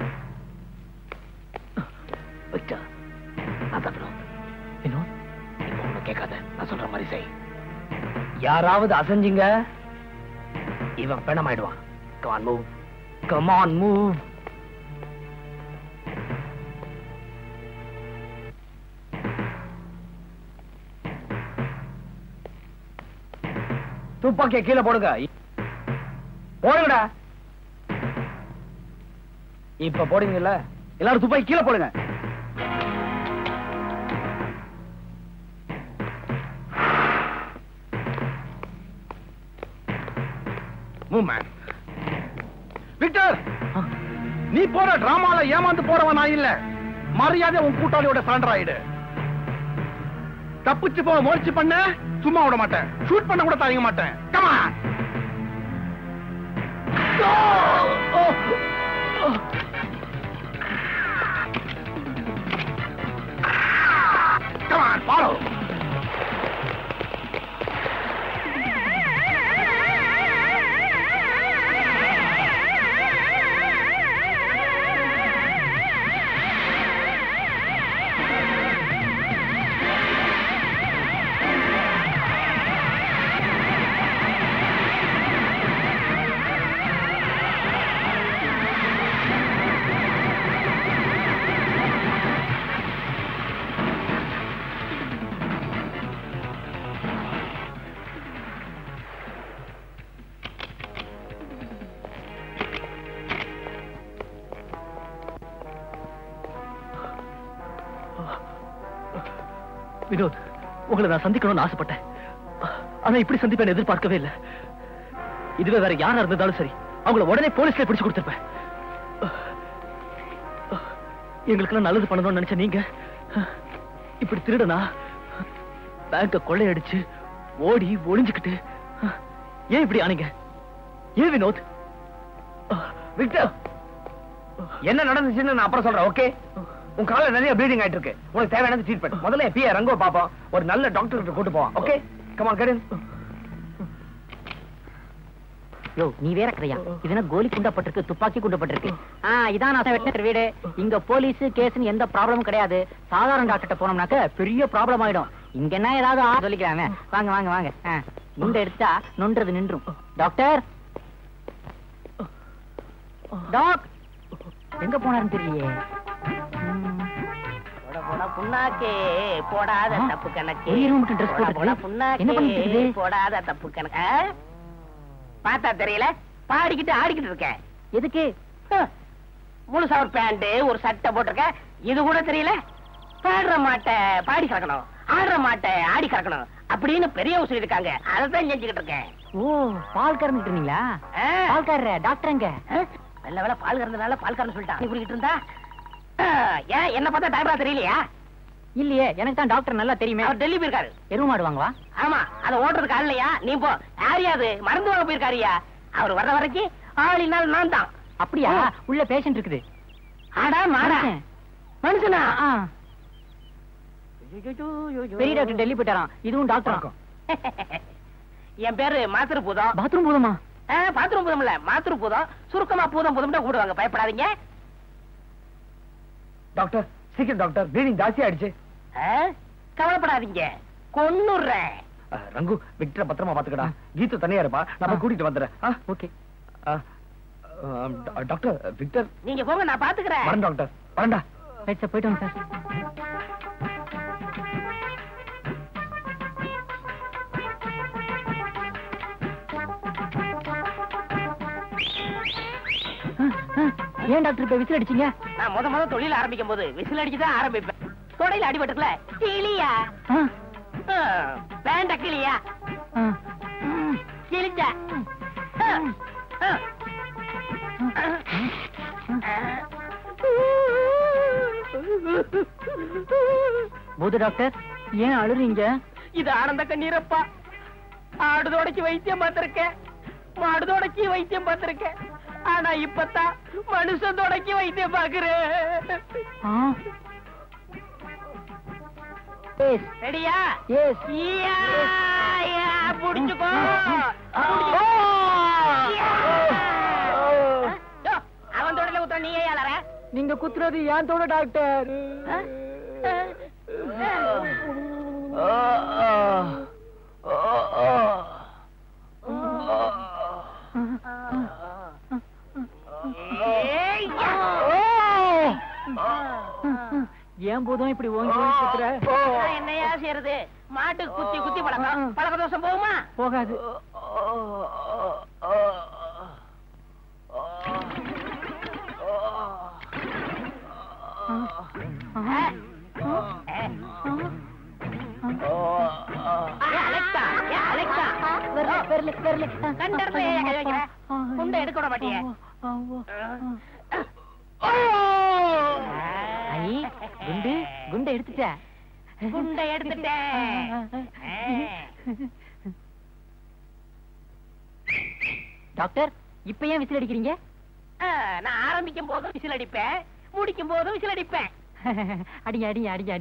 விக்டர் நான் தான் வினோத். வினோத் இப்போ ஒண்ணு கேட்காத நான் சொல்ற மாதிரி செய் யாராவது அசைஞ்சிங்க இவன் பெணமாயிடுவான் கமான் மூவ் கமான் மூவ் துப்பாக்கிய கீழே போடுங்க போடுங்கடா இப்ப போடுவீங்கல்ல எல்லாரும் துப்பாக்கி கீழே போடுங்க மூவ் மேன் விக்டர் நீ போற டிராமால ஏமாந்து போறவன் நான் இல்ல மரியாதை உன் கூட்டாளியோட சரண்டர் ஆயிடு தப்பிச்சு போக முயற்சி பண்ண சும்மா விட மாட்டேன் ஷூட் பண்ண கூட தயங்க மாட்டேன் கமா Come on, follow. வினோத் உங்களை நான் சந்திக்கணும்னு ஆசைப்பட்டேன் ஆனா இப்படி சந்திப்பேன் எதிர்பார்க்கவே இல்லை இதுவே வேற யாரா இருந்தாலும் சரி அவங்கள உடனே போலீஸ்ல பிடிச்சு கொடுத்திருப்பேன் எங்களுக்கெல்லாம் நல்லது பண்ணணும்னு நினைச்ச நீங்க இப்படி திருடனா பேங்க கொள்ளையடிச்சு ஓடி ஒளிஞ்சுக்கிட்டு ஏன் இப்படி ஆனீங்க ஏன் வினோத் விக்டர் என்ன நடந்துச்சுன்னு நான் அப்புறம் சொல்றேன் ஓகே உன் கால்ல நிறைய ப்ளீடிங் ஆயிட்டு இருக்கு உனக்கு தேவையான ட்ரீட்மெண்ட் முதல்ல என் பிஏ ரங்கோ பாப்போம் ஒரு நல்ல டாக்டர் கிட்ட கூட்டு போவான் ஓகே கமான் கடன் யோ நீ வேற கதையா இது என்ன கோலி குண்டப்பட்டிருக்கு துப்பாக்கி குண்டப்பட்டிருக்கு ஆ இதான் நான் வெட்டின வீடு இங்க போலீஸ் கேஸ்னு எந்த ப்ராப்ளமும் கிடையாது சாதாரண டாக்டர்கிட்ட போனோம்னாக்க பெரிய ப்ராப்ளம் ஆயிடும் இங்க என்ன ஏதாவது ஆ சொல்லிக்கிறாங்க வாங்க வாங்க வாங்க ஆ, குண்டை எடுத்தா நொன்றது நின்றும் டாக்டர் டாக் எங்க போனாருன்னு தெரியலையே போட போட புண்ணாக்கே போடாத தப்பு கணக்கு ஒரே room க்கு dress போட போட்டுட்டு போட என்ன பண்ணிட்டு புண்ணாக்கே இருக்குது? போடாத தப்பு கணக்கு ஆ? பார்த்தா தெரியல பாடிக்கிட்டு ஆடிக்கிட்டு இருக்கேன் எதுக்கு ஹம். முழுசா ஒரு பேண்ட் ஒரு சட்டை போட்டிருக்க இது கூட தெரியல பாடுற மாட்டை பாடி கிடக்கணும் ஆடுற மாட்டை ஆடி கிடக்கணும் அப்படின்னு பெரியவங்க சொல்லியிருக்காங்க அதைத்தான் செஞ்சுக்கிட்டு இருக்கேன் ஓ பால் கறந்துட்டு இருந்தீங்களா ஆ. பால் கறற டாக்டர் எங்க ஆ? நல்ல வேலை பால் கறந்தனால பால் கறந்து சொல்லிட்டான் நீ குடிக்கிட்டு இருந்தா ஆ, ஏன் என்ன பார்த்தா டாக்டரா தெரியலையா இல்லையே எனக்கு தான் டாக்டர் நல்லா தெரியுமே அவர் டெல்லி போயிருக்காரு எருவு மாடு வாங்கவா ஆமா அத ஓட்டுறதுக்கு ஆள் இல்லையா நீ போ யாரையா அது மருந்து வாங்க போயிருக்காருயா அவர் வர்ற வரைக்கும் ஆளினால் நான் தான் அப்படியா உள்ள பேஷண்ட் இருக்குது ஆடா மாடா மனுஷன். மனுஷனா ஆ. பெரிய டாக்டர் டெல்லி போயிட்டாராம் இதுவும் டாக்டரா என் பேரு மாத்திரு பூதம் பாத்ரூம் போதுமா பாத்ரூம் பூதம் இல்ல மாத்திரு பூதம் சுருக்கமா பூதம் பூதம் தான் கூடுவாங்க பயப்படாதீங்க டாக்டர் சீக்கிரம் டாக்டர் ப்ளீடிங் ஜாஸ்தி ஆயிடுச்சு ஆ? கவலைப்படாதீங்க கொன்னுடுறேன் அஹ், ரங்கு விக்டரை பத்திரமா பாத்துக்கடா கீத்து தனியா இருப்பா நான் போய் கூட்டிட்டு வந்துடுறேன் ஓகே டாக்டர் விக்டர் நீங்க போங்க நான் பாத்துக்கிறேன் வரேன் டாக்டர் வரேன்டா ரைட் சார் போயிட்டு வாங்க சார் ஏன் டாக்டர் இப்ப விசில் அடிச்சீங்க நான் முத முத தொழில் ஆரம்பிக்கும் போது விசில் அடிச்சு தான் ஆரம்பிப்பேன் தொடையில அடிபட்டுக்கல கிளியா பேண்ட கிளியா கிழிச்ச பூத டாக்டர் ஏன் அழுறீங்க இது ஆனந்த கண்ணீரப்பா ஆடு தொடக்கி வைத்தியம் பார்த்திருக்கேன் மாடு தொடக்கி வைத்தியம் பார்த்திருக்கேன் ஆனா இப்பதான் மனுஷன் தொடக்கி வைத்தியம் பாக்குறேன் ரெடியா எஸ் ஈயா, ஈயா, புடிச்சுக்கோ புடிச்சுக்கோ. ஈயா. யோ, அவன் தொடல ஊத்துற நீ ஏன் அலற நீங்க குத்துறது ஏன் தோட டாக்டர் ஏன் போதும் இப்படி ஓங்கி ஓங்கி குத்துற நான் என்னையா செய்யறது மாட்டுக்கு குத்தி குத்தி பழக்கம் பழக்க தோஷம் போகுமா போகாது ஏ, அலெக்சா, ஏ, அலெக்சா. கண்டறதுல ஏன் கை வைக்கிற? குண்டை எடுக்க விட மாட்டியே. ஐ, குண்டு குண்டை எடுத்துட்ட குண்டை எடுத்துட்டேன் டாக்டர் இப்ப ஏன் விசில் அடிக்கிறீங்க ஆ, நான் ஆரம்பிக்கும் போதும் விசில் அடிப்பேன் முடிக்கும் போதும் விசில் அடிப்பேன் அடிங்க அடிங்க அடிங்க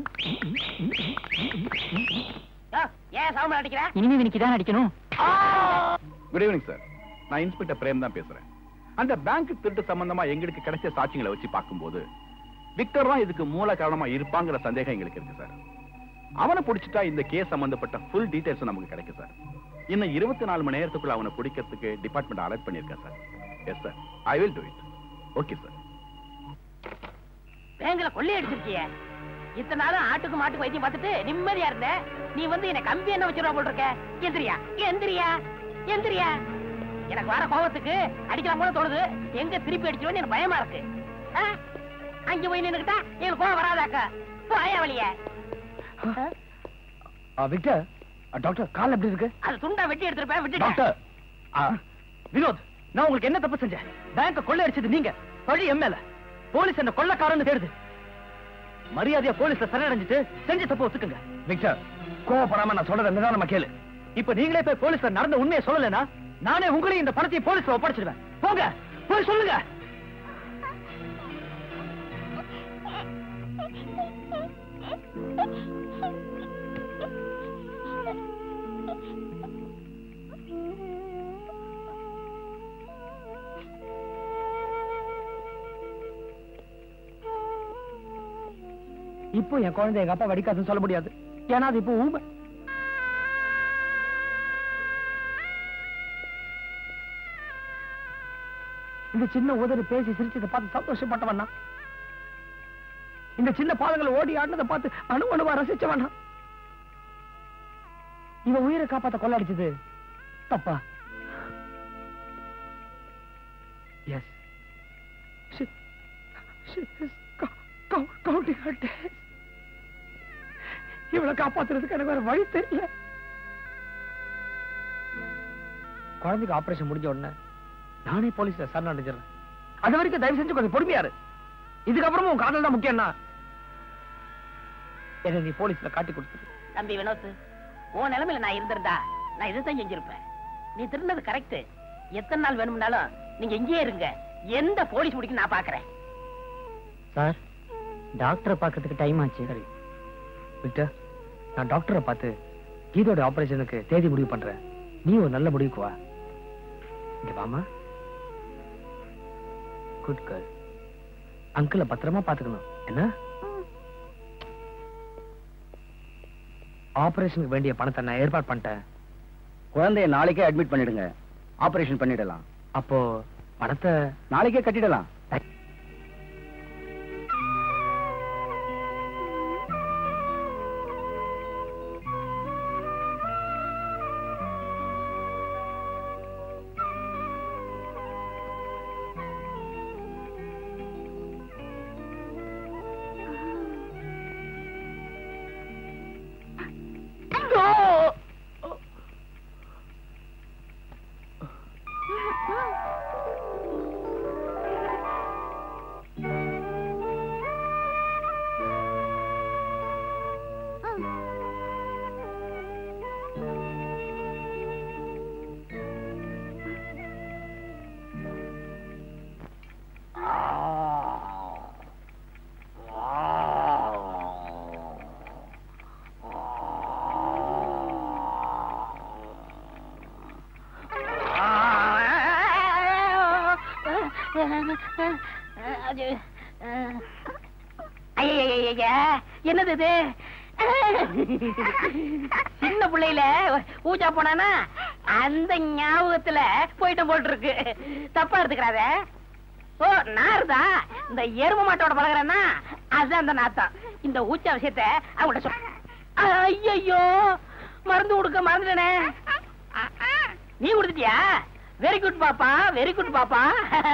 யோ, ஏன் சவுண்ட் அடிக்கிற இனிமே இன்னைக்கு தான் அடிக்கணும் குட் ஈவினிங் சார் நான் இன்ஸ்பெக்டர் பிரேம் தான் பேசுறேன் அந்த பேங்க் திருட்டு சம்பந்தமா எங்களுக்கு கிடைச்ச சாட்சியங்களை வச்சு பார்க்கும்போது விக்டர் தான் இதுக்கு மூல காரணமா இருப்பாங்கிற சந்தேகம் எங்களுக்கு இருக்கு சார் அவனை பிடிச்சிட்டா இந்த கேஸ் சம்பந்தப்பட்ட ஃபுல் டீடைல்ஸ் நமக்கு கிடைக்கும் சார் இன்னும் இருபத்தி நாலு மணி நேரத்துக்குள்ள அவனை பிடிக்கிறதுக்கு டிபார்ட்மெண்ட் அலர்ட் பண்ணியிருக்கேன் sir yes sir I will do it okay sir பேங்க்ல கொள்ளை அடிச்சிருக்கிய இத்தனை நாளும் ஆட்டுக்கு மாட்டுக்கு வைத்தியம் பார்த்துட்டு நிம்மதியா இருந்த நீ வந்து என்ன கம்பி என்ன வச்சிருவா போல் இருக்க எந்திரியா எந்திரியா எந்திரியா எனக்கு வர கோபத்துக்கு அடிக்கலாம் போல தோணுது எங்க திருப்பி அடிச்சிருவோன்னு எனக்கு பயமா இருக்கு ஆ? அங்க போய் நின்னுக்கிட்டா எனக்கு கோபம் வராதாக்கா போயா வழிய விக்டர் டாக்டர் கால் எப்படி இருக்கு அது துண்டா வெட்டி எடுத்திருப்பேன் விட்டுட்டேன் டாக்டர் ஆ, வினோத் நான் உங்களுக்கு என்ன தப்பு செஞ்சேன் பேங்க கொள்ளை அடிச்சது நீங்க பழி எம்எல்ஏ போலீஸ் என்ன கொள்ளக்காரன்னு தேடுது மரியாதையா போலீஸ்ல சரணடைஞ்சிட்டு செஞ்ச தப்பு ஒத்துக்குங்க விக்டர் கோவப்படாம நான் சொல்றத நிதானமா கேளு இப்ப நீங்களே போய் போலீஸ்ல நடந்த உண்மையை சொல்லலைன்னா நானே உங்களையும் இந்த பணத்தையும் போலீஸ்ல ஒப்படைச்சிடுவேன் போங்க போய் சொல்லுங்க இப்போ என் குழந்தை எங்க அப்பா வடிக்காதுன்னு சொல்ல முடியாது ஏன்னா அது இப்போ ஊமை இந்த சின்ன உதறி பேசி சிரிச்சதை பார்த்து சந்தோஷப்பட்டவனா இந்த சின்ன பாதங்களை ஓடி ஆடினதை பார்த்து அணு அணுவா ரசிச்சவனா இவன் உயிரை காப்பாத்த கொள்ளடிச்சது தப்பா எஸ் கவுண்டிங் இவளை காப்பாத்துறதுக்கு எனக்கு வேற வழி தெரியல குழந்தைக்கு ஆபரேஷன் முடிஞ்ச உடனே நானே போலீஸ்ல சரணடைஞ்சிடறேன் அது வரைக்கும் தயவு செஞ்சு கொஞ்சம் பொறுமையா இரு இதுக்கப்புறமும் உன் காதல் தான் முக்கியம்னா என்ன நீ போலீஸ்ல காட்டி கொடுத்துரு தம்பி வினோத் உன் நிலைமையில நான் இருந்திருந்தா நான் இதைத்தான் செஞ்சிருப்பேன் நீ திருந்தது கரெக்ட் எத்தனை நாள் வேணும்னாலும் நீங்க இங்கேயே இருங்க எந்த போலீஸ் முடிக்கும் நான் பாக்குறேன் சார் டாக்டரை பார்க்கறதுக்கு டைம் ஆச்சு சரி விக்டர் நான் டாக்டரை பார்த்து கீதோட ஆபரேஷனுக்கு தேதி முடிவு பண்றேன் நீ ஒரு நல்ல முடிவுக்கு வா இங்க வாமா குட் கேர்ள் அங்கிள பத்திரமா பாத்துக்கணும் என்ன ஆபரேஷனுக்கு வேண்டிய பணத்தை நான் ஏற்பாடு பண்ணிட்டேன் குழந்தைய நாளைக்கே அட்மிட் பண்ணிடுங்க ஆபரேஷன் பண்ணிடலாம் அப்போ பணத்தை நாளைக்கே கட்டிடலாம் அது ஐய என்னது இது சின்ன பிள்ளையில பூஜா போனானா அந்த ஞாபகத்துல போயிட்டு போட்டு இருக்கு தப்பா எடுத்துக்கிறாத ஓ நாருதா இந்த எரும மாட்டோட பழகிறேன்னா அதுதான் அந்த நாத்தம் இந்த ஊச்சா விஷயத்த அவங்கள்ட்ட சொல் ஐயோ மருந்து கொடுக்க மறந்துட்டேனே நீ கொடுத்துட்டியா வெரி குட் பாப்பா வெரி குட் பாப்பா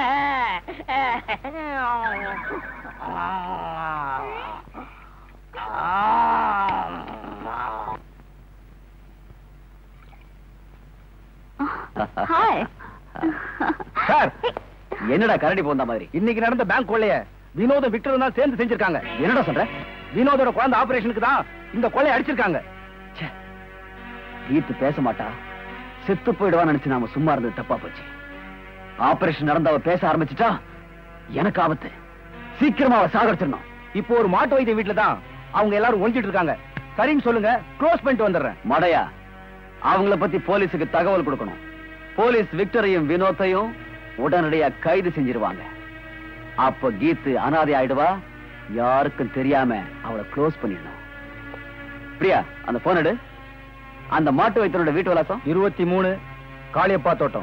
ஹாய் சார் என்னடா கரடி போந்த மாதிரி இன்னைக்கு நடந்த பேங்க் கொள்ளைய வினோத விக்டர் தான் சேர்ந்து செஞ்சிருக்காங்க என்னடா சொல்ற வினோதோட குழந்தை ஆபரேஷனுக்கு தான் இந்த கொலையை அடிச்சிருக்காங்க கீத்து பேச மாட்டா செத்து போயிடுவான்னு நினைச்சு நாம சும்மா இருந்தது தப்பா போச்சு ஆபரேஷன் நடந்து அவ பேச ஆரம்பிச்சிட்டா எனக்கு ஆபத்து சீக்கிரமா அவ சாகடிச்சிடணும் இப்போ ஒரு மாட்டு வைத்திய வீட்டுல தான் அவங்க எல்லாரும் ஒழிஞ்சிட்டு இருக்காங்க சரின்னு சொல்லுங்க க்ளோஸ் பண்ணிட்டு வந்துடுறேன் மடையா அவங்கள பத்தி போலீஸுக்கு தகவல் கொடுக்கணும் போலீஸ் விக்டரையும் வினோத்தையும் உடனடியா கைது செஞ்சிருவாங்க அப்ப கீத்து அனாதை ஆயிடுவா யாருக்கும் தெரியாம அவளை க்ளோஸ் பண்ணிடணும் பிரியா அந்த போன் எடு அந்த மாட்டு வைத்தியனோட வீட்டு விலாசம் இருபத்தி மூணு காளியப்பா தோட்டம்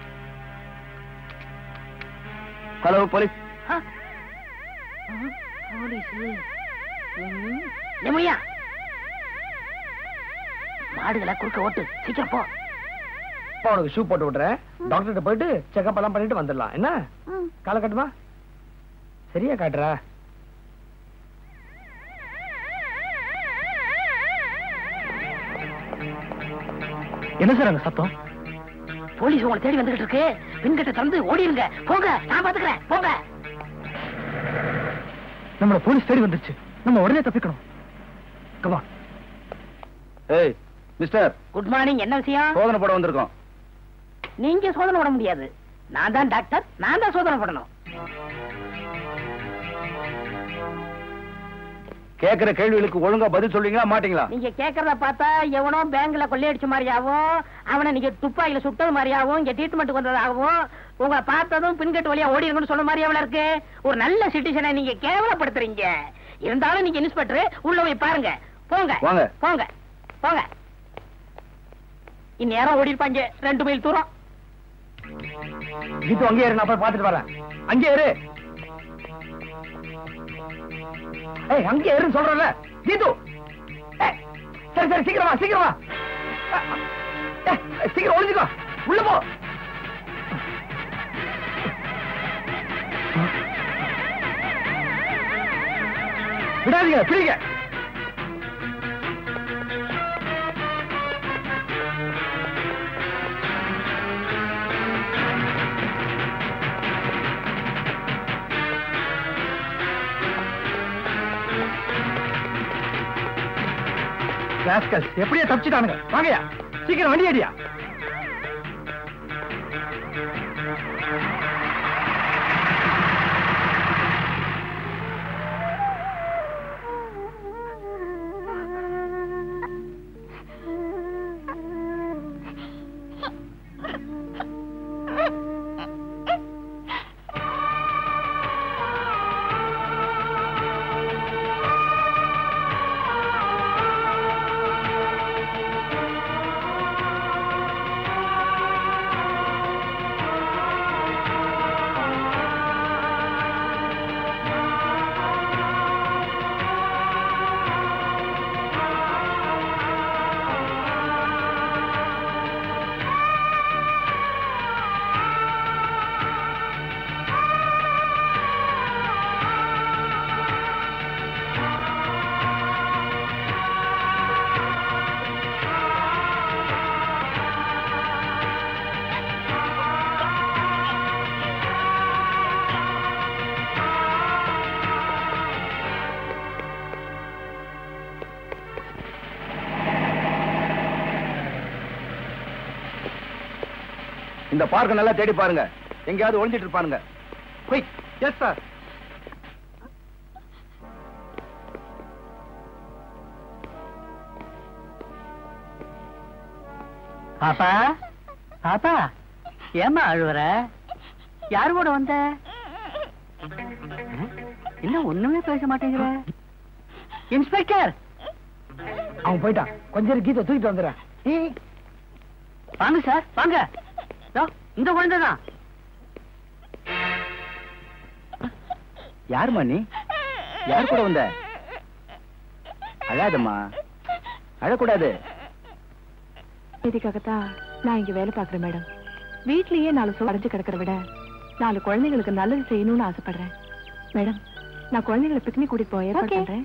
ஹலோ போலீஸ் எமையா மாடுகளை குறுக்க ஓட்டு சீக்கிரம் போ அப்பா உனக்கு ஷூ போட்டு விடுறேன் டாக்டர்கிட்ட போயிட்டு செக்அப் எல்லாம் பண்ணிட்டு வந்துடலாம் என்ன காலை கட்டுமா சரியா காட்டுறா என்ன சார் அங்க சத்தம் போலீஸ் உங்களை தேடி வந்துகிட்டு இருக்கு பின்கிட்ட திறந்து ஓடிருங்க போங்க நான் பாத்துக்கிறேன் போங்க நம்மள போலீஸ் தேடி வந்துருச்சு நம்ம உடனே தப்பிக்கணும் கமா ஏய் மிஸ்டர் குட் மார்னிங் என்ன விஷயம் சோதனை போட வந்திருக்கோம் நீங்க சோதனை போட முடியாது நான் தான் டாக்டர் நான் தான் சோதனை போடணும் கேக்குற கேள்விகளுக்கு ஒழுங்கா பதில் சொல்றீங்களா மாட்டீங்களா நீங்க கேக்குறத பார்த்தா எவனோ பேங்க்ல கொள்ளையடிச்ச மாதிரியாவும் அவனை நீங்க துப்பாக்கில சுட்டது மாதிரியாவும் இங்க ட்ரீட்மெண்ட் வந்ததாகவும் உங்களை பார்த்ததும் பின்கட்டு வழியா ஓடிருங்கன்னு சொன்ன மாதிரியாவில் இருக்கு ஒரு நல்ல சிட்டிசனை நீங்க கேவலப்படுத்துறீங்க இருந்தாலும் நீங்க இன்ஸ்பெக்டர் உள்ள போய் பாருங்க போங்க வாங்க. போங்க போங்க இந்நேரம் ஓடி இருப்பாங்க ரெண்டு மைல் தூரம் கீத்து அங்கேயே இரு நான் போய் பார்த்துட்டு வரேன் அங்கேயே இரு ஏய் அங்கேயே இருன்னு சொல்றேன்ல கீது ஏய், சரி சரி சீக்கிரமா சீக்கிரமா சீக்கிரம் ஒளிஞ்சுக்கோ உள்ள போ விடாதீங்க பிடிங்க ராஸ்கல்ஸ் எப்படியா தப்பிச்சுட்டானுங்க வாங்கயா சீக்கிரம் வண்டி அடியா இந்த பார்க்க நல்லா தேடி பாருங்க எங்கேயாவது ஒளிஞ்சிட்டு இருப்பானுங்க குயிக் எஸ் சார் பாப்பா பாப்பா ஏமா அழுவுற யாரு கூட வந்த என்ன ஒண்ணுமே பேச மாட்டேங்கிற இன்ஸ்பெக்டர் அவன் போயிட்டான் கொஞ்ச நேரம் கீதை தூக்கிட்டு வந்துடுறேன் ஏய், வாங்க சார் வாங்க இதோ, இந்த குழந்தை தான் யாரும்மா நீ யார் கூட வந்த அழாதம்மா அழக்கூடாது இதுக்காகத்தான் நான் இங்க வேலை பாக்குறேன் மேடம் வீட்லயே நாலு சோ அடைஞ்சு கிடக்கிறத விட நாலு குழந்தைங்களுக்கு நல்லது செய்யணும்னு ஆசைப்படுறேன் மேடம் நான் குழந்தைகளை பிக்னிக் கூட்டிட்டு போய் ஏற்பாடு பண்றேன்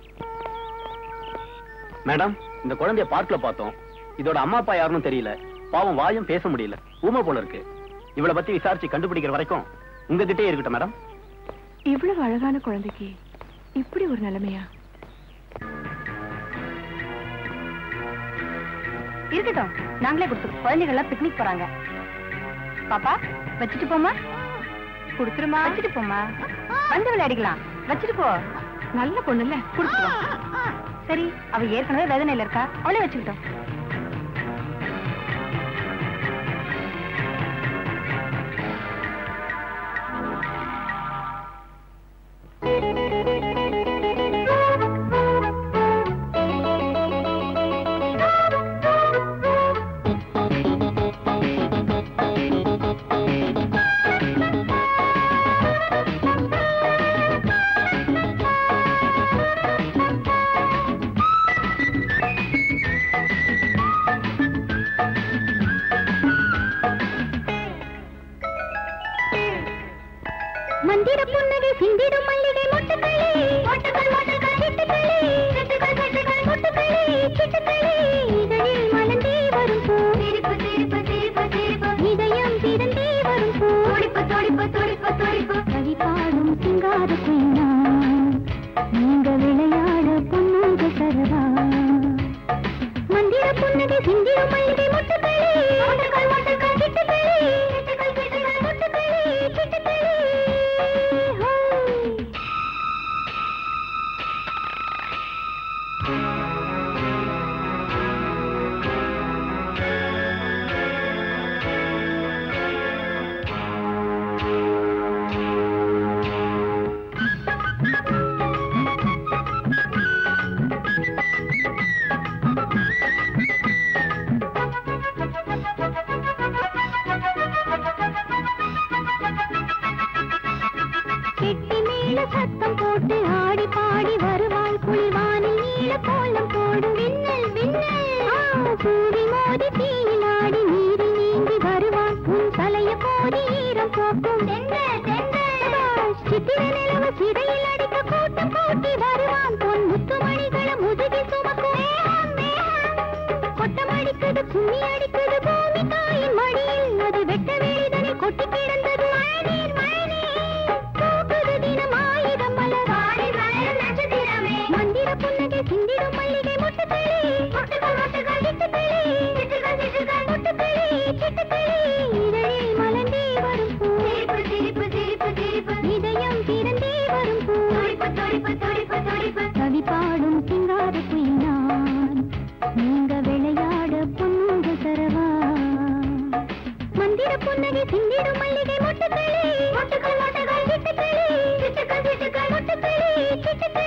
மேடம் இந்த குழந்தைய பார்க்ல பார்த்தோம் இதோட அம்மா அப்பா யாருன்னு தெரியல பாவம் வாயும் பேச முடியல ஊமை போல இருக்கு இவளை பத்தி விசாரிச்சு கண்டுபிடிக்கிற வரைக்கும் உங்ககிட்டயே இருக்கட்டும் மேடம் இவ்வளவு அழகான குழந்தைக்கு இப்படி ஒரு நிலைமையா இருக்கட்டும் நாங்களே கொடுத்துருவோம் குழந்தைகள் எல்லாம் பிக்னிக் போறாங்க பாப்பா வச்சுட்டு போமா கொடுத்துருமா வச்சுட்டு போமா வந்து விளையாடிக்கலாம் வச்சுட்டு போ நல்ல பொண்ணு இல்ல கொடுத்துட்டு வா. சரி அவ ஏற்கனவே வேதனையில இருக்கா அவளே வச்சுக்கிட்டோம் மந்திர புன்னகை சிந்திடும் மல்லிகை மொட்டுக்களே மொட்டுக்கள் மொட்டுக்கள் சிட்டுக்களே சிட்டுக்கள் சிட்டுக்கள் மொட்டுக்களே சிட்டுக்களே இதழில் மலர்ந்தே வரும் பூ சிரிப்பு சிரிப்பு சிரிப்பு சிரிப்பு இதயம் திறந்தே வரும் பூ துடிப்பு துடிப்பு துடிப்பு துடிப்பு கவி பாடும் சிங்கார குயினா நீங்க விளையாட பொண்ணுங்க சரதா மந்திர புன்னகை சிந்திடும் மல்லிகை மொட்டுக்களே மொட்டுக்கள் மொட்டுக்கள் சிட்டுக்களே சிட்டுக்கள் சிட்டுக்கள் மொட்டுக்களே சிட்டுக்களே ஹோய் கெட்டி மேல சத்தம் போட்டு ஆடி பாடி வருவாள் குளிவானில் நீல கோலம் போடும் விண்ணல் விண்ணல் பூவி மோதி தீயில் ஆடி நீரில் நீந்தி வருவாள் உன் தலைய மோதி ஈரம் போக்கும் சித்திர நிலவு சிறையில் அடிக்க கூட்டம் கூட்டி வருவான் பொன் முத்துமணிகளை முதுகில் சுமக்கும் மேகம், மேகம். கொட்டம் அடிக்குது கும்மி அடிக்குது பூமி தாயின் மடியில் அது வெட்ட வெளிதனை கொட்டி கிடந்தது மழைநீர் மழைநீர் பூக்குது தினம் ஆயிரம் மலர் வாடி மலர் நட்சத்திரமே மந்திர புன்னகை சிந்திடும் மல்லிகை மொட்டுக்களே மொட்டுக்கள் மொட்டுக்கள் சிட்டுக்களே சிட்டுக்கள் சிட்டுக்கள் மொட்டுக்களே சிட்டுக்களே இதழில் மலர்ந்தே வரும் பூ சிரிப்பு சிரிப்பு சிரிப்பு சிரிப்பு இதயம் திறந்தே வரும் பூ துடிப்பு துடிப்பு துடிப்பு துடிப்பு கவி பாடும் சிங்கார குயினான் நீங்க விளையாட பொண்ணுங்க தரவா மந்திர புன்னகை சிந்திடும் மல்லிகை மொட்டுக்களே மொட்டுக்கள் மொட்டுக்கள் சிட்டுக்களே சிட்டுக்கள் சிட்டுக்கள் மொட்டுக்களே சிட்டுக்களே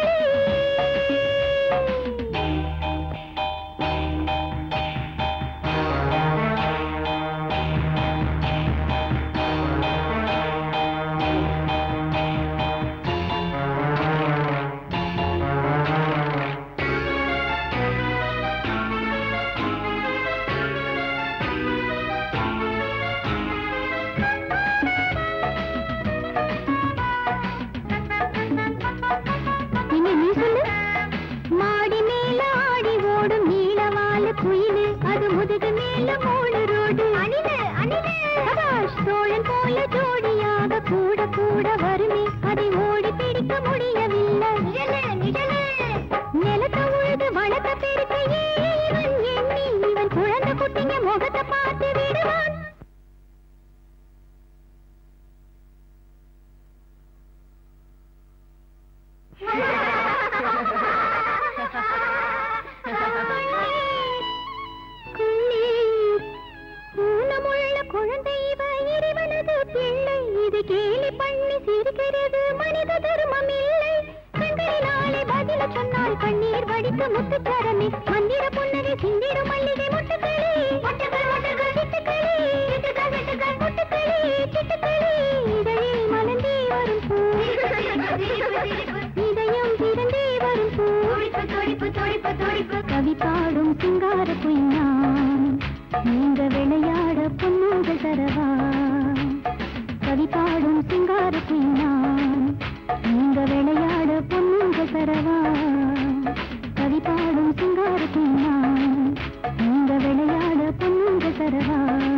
இனி நீ சொல்லு மாடி மேல ஆடி ஓடும் நீளவால குயிலு அது முதுகு மேல மூணு ரோடு அணிலு அணிலு சபாஷ் தோழன் போல ஜோடியாக கூட கூட வருமே அதை ஓடி பிடிக்க முடியவில்லை நிழலு நிழலு நிலத்தை உழுது வளர்த்த பெருக்கையே இவன் எண்ணி இவன் குழந்தை குட்டிங்க முகத்தை பார்த்து விடுவான் கண்ணீர் ஊனமுள்ள குழந்தை இவ இறைவனது பிள்ளை இது கேலி பண்ணி சிரிக்கிறது மனித தர்மம் இல்லை பால் கண்ணீர் வடித்து முத்துச்சரமே மந்திர புன்னகை சிந்திடும் மல்லிகை முட்டுக்களே முட்டுக்கள் முட்டுக்கள் சிட்டுக்களே சிட்டுக்கள் சிட்டுக்கள் முட்டுக்களே சிட்டுக்களே இதழே மலர்ந்தே வரும் பூ இதயம் திறந்தே வரும் பூ துடிப்பு துடிப்பு துடிப்பு கவி பாடும் சிங்கார பொய்யான் நீங்க விளையாட பொன்னுகள் தரவா கவி பாடும் சிங்கார பொய்யான் நீங்க விளையாட பொன்னுங்கள் தரவா கவி பாடும் சிங்கார பொய்யான் நீங்க விளையாட பொன்னுங்கள் தரவா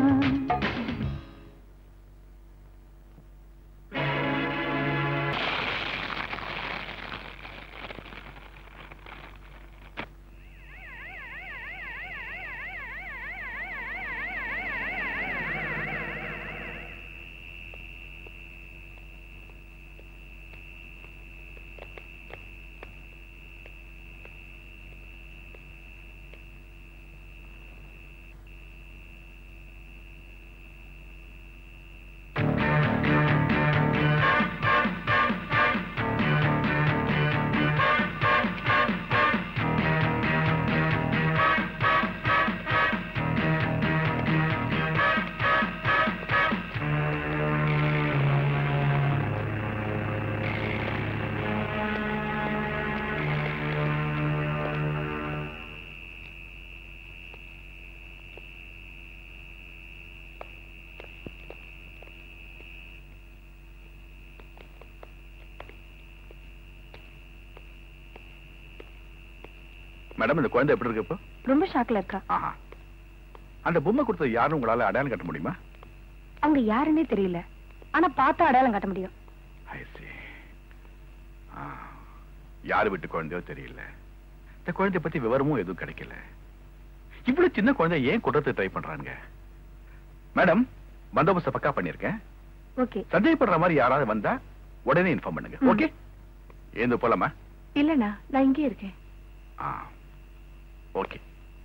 மேடம் இந்த குழந்தை எப்படி இருக்கு இப்போ ரொம்ப ஷாக்ல இருக்கா ஆஹா அந்த பொம்மை கொடுத்தது யாரும் உங்களால அடையாளம் கட்ட முடியுமா அவங்க யாருன்னே தெரியல ஆனா பார்த்தா அடையாளம் காட்ட முடியும் I see. ஆ, யாரு வீட்டு குழந்தையோ தெரியல இந்த குழந்தைய பத்தி விவரமும் எதுவும் கிடைக்கல இவ்வளவு சின்ன குழந்தை ஏன் குற்றத்தை ட்ரை பண்றாங்க மேடம் பந்தோபஸ்த பக்கா பண்ணிருக்கேன் ஓகே சந்தேகப்படுற மாதிரி யாராவது வந்தா உடனே இன்ஃபார்ம் பண்ணுங்க ம். ஓகே ஏந்து போலாமா இல்லண்ணா நான் இங்கே இருக்கேன் ஆ ஓகே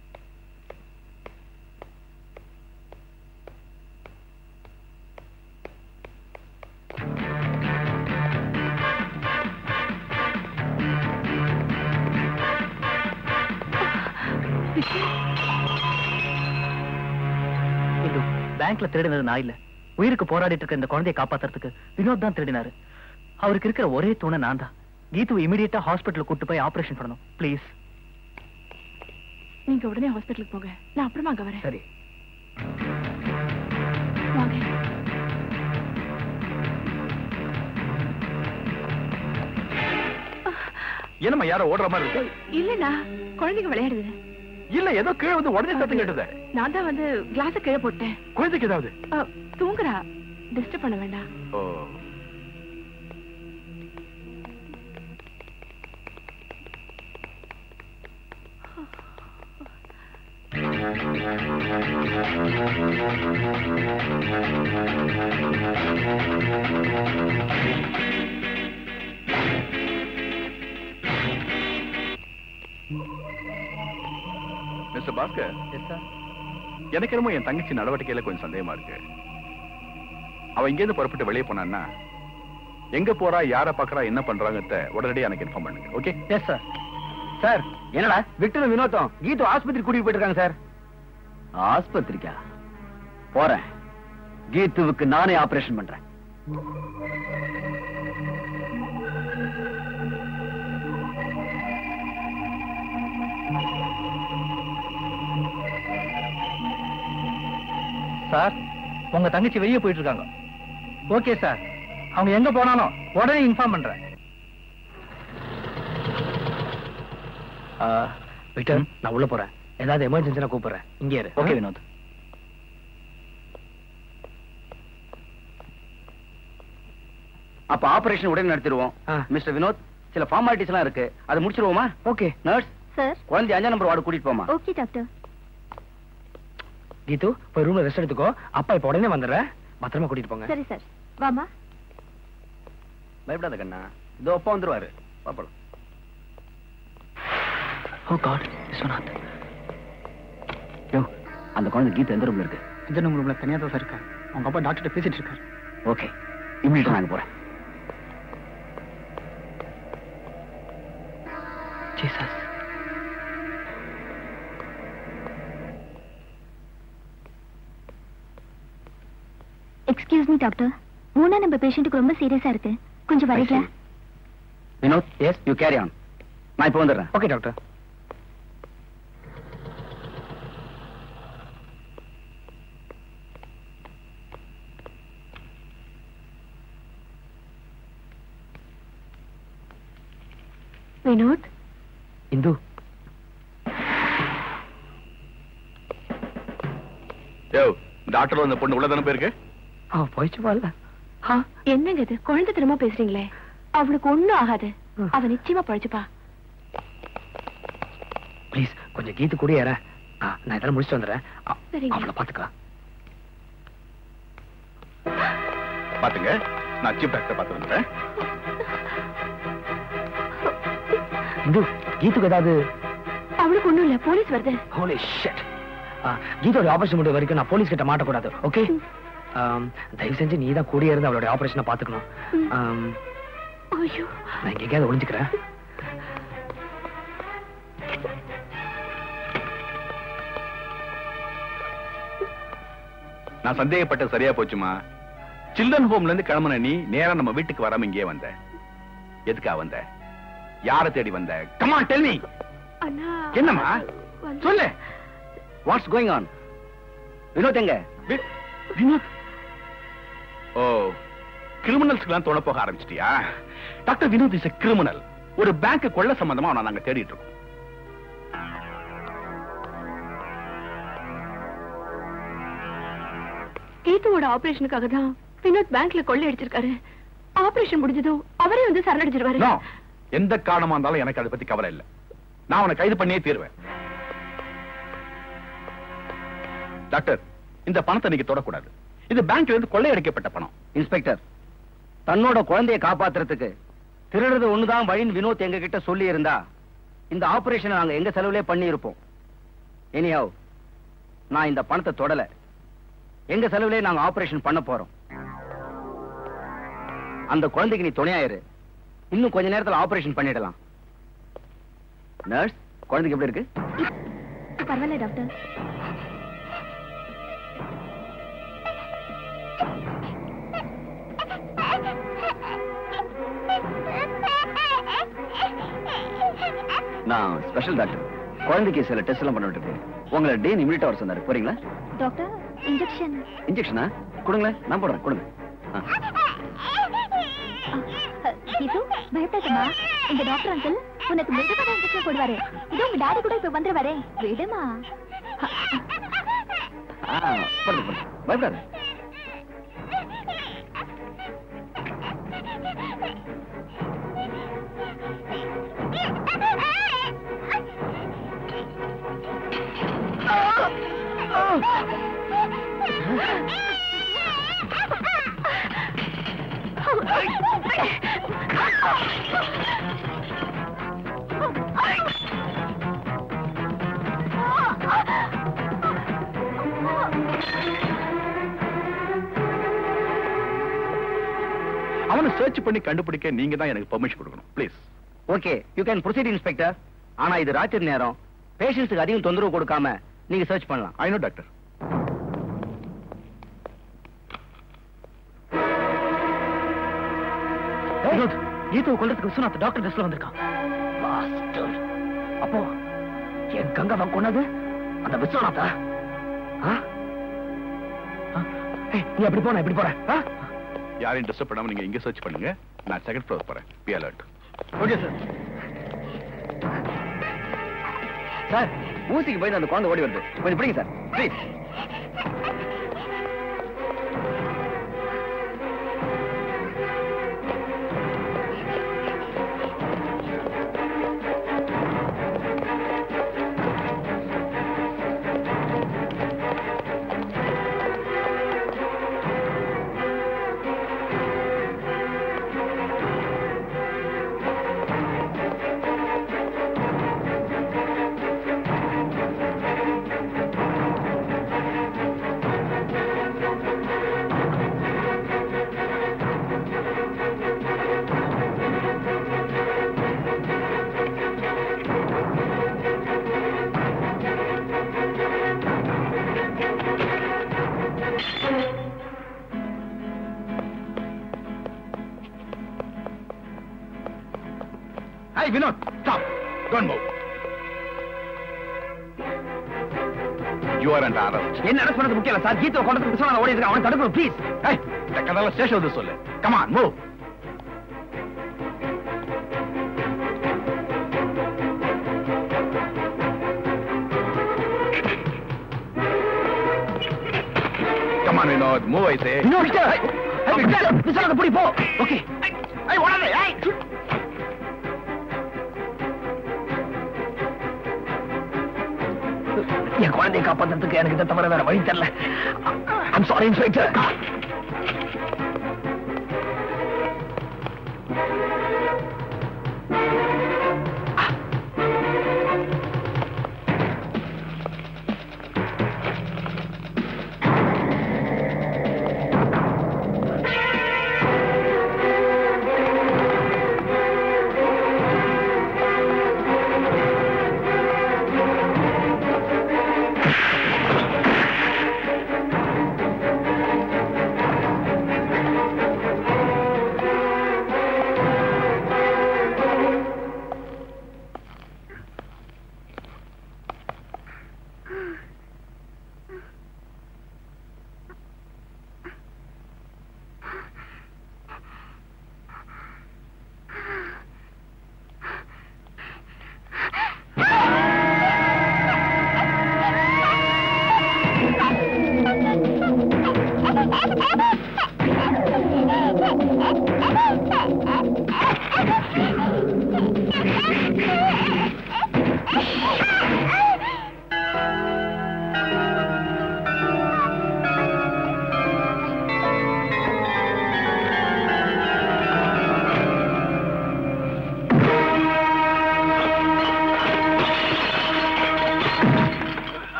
இந்து பேங்க்ல திருடினது நான் இல்ல உயிருக்கு போராடிட்டு இருக்க இந்த குழந்தையை காப்பாத்துறதுக்கு வினோத் தான் திருடினாரு அவருக்கு இருக்கிற ஒரே துணை நான் தான் கீது இமிடியேட்டா ஹாஸ்பிட்டல் கூட்டு போய் ஆபரேஷன் பண்ணணும் ப்ளீஸ் நீங்க உடனே ஹாஸ்பிட்டலுக்கு போங்க நான் அப்புறமா அங்க வரேன் சரி வாங்க என்னம்மா யாரோ ஓடுற மாதிரி இருக்கு இல்லண்ணா குழந்தைங்க விளையாடுது இல்ல ஏதோ கீழே வந்து உடனே சத்தம் கேட்டது நான் தான் வந்து கிளாஸ கீழே போட்டேன் குழந்தைக்கு ஏதாவது அ, தூங்குறா டிஸ்டர்ப் பண்ண வேண்டாம் ஓ மிஸ்டர் பாஸ்கர் எனக்கு என்னமோ என் தங்கச்சி நடவடிக்கையில கொஞ்சம் சந்தேகமா இருக்கு அவ இங்கேருந்து புறப்பட்டு வெளியே போனான்னா எங்க போறா யார பாக்குறா என்ன பண்றாங்கத்த உடனடியா எனக்கு இன்ஃபார்ம் பண்ணுங்க ஓகே எஸ் சார் சார் என்னடா விக்டரும் வினோத்தும் கீது ஆஸ்பத்திரி கூட்டிட்டு போயிட்டு இருக்காங்க சார் ஆஸ்பத்திரிக்கா போறேன் கீத்துவுக்கு நானே ஆபரேஷன் பண்றேன் சார் உங்க தங்கச்சி வெளியே போயிட்டு இருக்காங்க ஓகே சார் அவங்க எங்க போனாலும் உடனே இன்ஃபார்ம் பண்றேன் விக்டர் நான் உள்ள போறேன் ஏதாவது எமர்ஜென்சினா கூப்பிடுறேன் இங்கே இரு ஓகே வினோத் அப்ப ஆபரேஷன் உடனே நடத்திடுவோம் மிஸ்டர் வினோத் சில ஃபார்மாலிட்டிஸ் எல்லாம் இருக்கு அதை முடிச்சிருவோமா ஓகே நர்ஸ் சார் குழந்தை அஞ்சாம் நம்பர் வார்டு கூட்டிட்டு போமா ஓகே டாக்டர் கீது போய் ரூம்ல ரெஸ்ட் எடுத்துக்கோ அப்பா இப்ப உடனே வந்துடுறேன் பத்திரமா கூட்டிட்டு போங்க சரி சார் வாமா பயப்படாத கண்ணா இதோ அப்பா வந்துருவாரு பாப்பலாம் ஓ காட் விஸ்வநாத் யோ அந்த குழந்தை கீத்து எந்த ரூம்ல இருக்கு இந்த ரூம்ல தனியா தான் சார் இருக்கா அவங்க அப்பா டாக்டர் பேசிட்டு இருக்காரு ஓகே இம்மிடியா நாங்க போறேன் ஜீசஸ் எக்ஸ்கியூஸ் மீ டாக்டர் மூணா நம்ம பேஷண்ட்டுக்கு ரொம்ப சீரியஸா இருக்கு கொஞ்சம் வரீங்களா Vinod yes you carry on நான் இப்போ வந்துடுறேன் ஓகே டாக்டர் வினோத் இந்து யோ டாக்டர் அந்த பொண்ணு உள்ளதானே போயிருக்கு அவ போயிச்சு போல என்னங்க இது குழந்தை திரும்ப பேசுறீங்களே அவளுக்கு ஒண்ணும் ஆகாது அவ நிச்சயமா பழைச்சுப்பா ப்ளீஸ் கொஞ்சம் கீத்து கூட ஏற நான் இதெல்லாம் முடிச்சுட்டு வந்துடுறேன் அ- சரிங்க. அவளை பாத்துக்கலாம் பாத்துங்க நான் சீப் டாக்டர் பார்த்து வந்துடுறேன் இந்து கீத்துக்கு ஏதாவது அவளுக்கு ஒண்ணும் இல்ல போலீஸ் வருது ஹோலி ஷிட் கீதோட ஆபரேஷன் முடிவு வரைக்கும் நான் போலீஸ் கிட்ட மாட்டக்கூடாது ஓகே தயவு செஞ்சு நீ தான் கூடிய இருந்து அவளோட ஆபரேஷனை பாத்துக்கணும் ஆம், ஐயோ நான் இங்க எங்கேயாவது ஒளிஞ்சுக்கிறேன் நான் சந்தேகப்பட்டது சரியா போச்சுமா சில்ட்ரன் ஹோம்ல இருந்து கிளம்புன நீ நேரா நம்ம வீட்டுக்கு வராம இங்கே வந்த எதுக்கா வந்த யாரை தேடி வந்த கமான் டெல் மீ அண்ணா என்னம்மா சொல்லு வாட்ஸ் கோயிங் ஆன் வினோத் எங்க வினோத் ஓ கிரிமினல்ஸ்க்குலாம் தொட போக ஆரம்பிச்சிட்டியா டாக்டர் வினோத் இஸ் கிரிமினல் ஒரு பேங்க் கொள்ள சம்பந்தமா அவனை நாங்க தேடிட்டு இருக்கோம் கீதுவோட ஆபரேஷனுக்காக தான் வினோத் பேங்க்ல கொள்ளை அடிச்சிருக்காரு ஆபரேஷன் முடிஞ்சதும் அவரே வந்து சரணடைஞ்சிருவாரு No. எந்த காரணமா இருந்தாலும் எனக்கு அதை பத்தி கவலை இல்ல நான் அவனை கைது பண்ணியே தீருவேன் டாக்டர் இந்த பணத்தை நீங்க தொடக்கூடாது இது பேங்க்ல இருந்து கொள்ளையடிக்கப்பட்ட பணம் இன்ஸ்பெக்டர் தன்னோட குழந்தையை காப்பாத்துறதுக்கு திருடுறது ஒண்ணுதான் வழின்னு வினோத் எங்க கிட்ட சொல்லி இருந்தா இந்த ஆபரேஷனை நாங்க எங்க செலவுலே பண்ணி இருப்போம் எனியாவ் நான் இந்த பணத்தை தொடல எங்க செலவுலே நாங்க ஆபரேஷன் பண்ண போறோம் அந்த குழந்தைக்கு நீ துணையாயிரு இன்னும் கொஞ்ச நேரத்துல ஆபரேஷன் பண்ணிடலாம் நர்ஸ் குழந்தைக்கு எப்படி இருக்கு பரவாயில்ல டாக்டர் நான் ஸ்பெஷல் டாக்டர் குழந்தைக்கு சில டெஸ்ட் எல்லாம் பண்ணிட்டு இருக்கேன் உங்களை டே இமிடியா வர சொன்னாரு போறீங்களா டாக்டர் இன்ஜெக்ஷன் இன்ஜெக்ஷனா கொடுங்களேன் நான் போடுறேன் கொடுங்க ஆ. கீது பயப்படாதம்மா இந்த டாக்டர் அங்கிள் உனக்கு மிருகமான இன்ஜெக்ஷன் போடுவாரு இது உங்க டாடி கூட இப்ப வந்துருவாரே விடுமா ஆ, போடுங்க, போடுங்க. பயப்படாத அவனை சர்ச் பண்ணி கண்டுபிடிக்க நீங்க தான் எனக்கு பெர்மிஷன் கொடுக்கணும் please okay you can proceed inspector ஆனா இது ராத்திரி நேரம் பேஷண்ட்ஸுக்கு அதிகம் தொந்தரவு கொடுக்காம நீங்க சர்ச் பண்ணலாம் ஐ நோ டாக்டர் வினோத் கீதுவை கொல்றதுக்கு விஸ்வநாத் டாக்டர் ட்ரெஸ்ல வந்திருக்கான் Bastard. அப்போ என் கங்கவன் கொன்னது அந்த விஸ்வநாத்தா ஆ? ஆ? ஏய், நீ அப்படி போன இப்படி போற ஆ? யாரையும் டிஸ்டர்ப் பண்ணாம நீங்க இங்க சர்ச் பண்ணுங்க நான் செகண்ட் ஃப்ளோர் போறேன் be alert okay sir sir ஊசிக்கு போய் அந்த குழந்தை ஓடி வருது கொஞ்சம் பிடிங்க sir please Hey, Vinod, stop. Don't move. You are under arrest. என்ன அரசு பண்ணது முக்கியம் இல்ல சார் கீதா கொண்டு விஸ்வநாத ஓடி இருக்க அவனை தடுக்கணும் ப்ளீஸ் Hey, இந்த கதையில ஸ்டேஷன் வந்து சொல்லு. Come on, move. Come on, Vinod, move, I say. இன்னும் விஸ்டர் விஸ்டர் விஸ்வநாத புடி போ ஓகே ஐ ஓடாதே ஐ என் குழந்தையை காப்பாத்துறதுக்கு எனக்கு இதை தவிர வேற வழி தெரியல I'm sorry inspector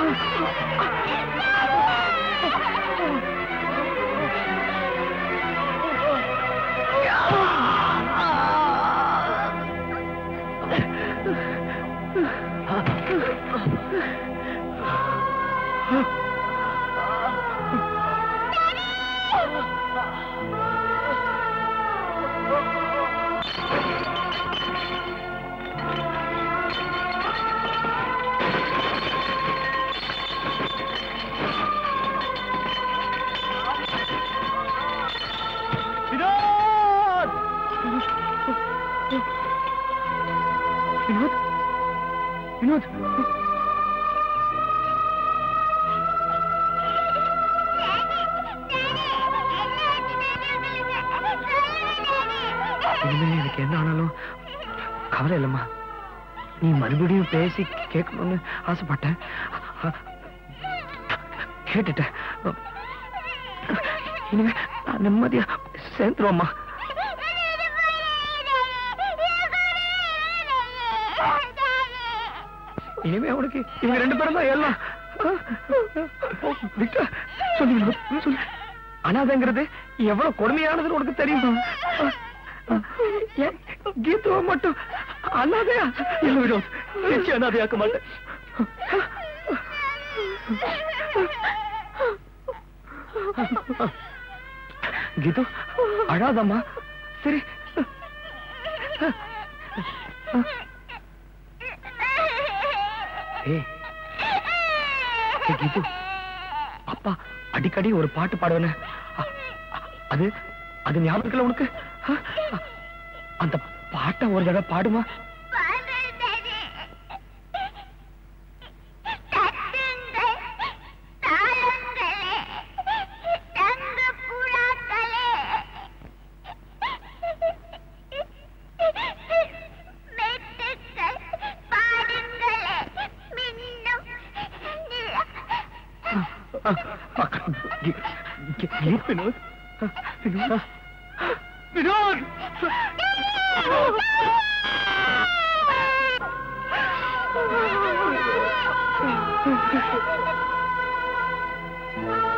Vinod Vinod இனிமே எனக்கு என்ன ஆனாலும் கவலை இல்லம்மா நீ மறுபடியும் பேசி கேட்கணும்னு ஆசைப்பட்டேன் அ- கேட்டுட்டேன் இனிமே நான் நிம்மதியா சேர்ந்துருவோம்மா இனிமே உனக்கு இவங்க ரெண்டு பேரும் தான் எல்லாம் விக்டர் சொல்லி வினோத், சொல்லு அனாதைங்கிறது எவ்வளவு கொடுமையானதுன்னு உனக்கு தெரியுமா ஏன் கீதுவ மட்டும் அனாதையா இல்ல வினோத் நிச்சயம் அனாதையாக்க மாட்டேன் கீது அழாதம்மா சரி ஏய் ஏய், கீது அப்பா அடிக்கடி ஒரு பாட்டு பாடுவேன்னு அ- அ- அது அது ஞாபகம் இருக்குல்ல உனக்கு அ? அ- அந்த பாட்டை ஒரு தடவை பாடுமா அ, அ, கி- கி- கி- வினோத் அ, வினோத் வினோத் Thank you.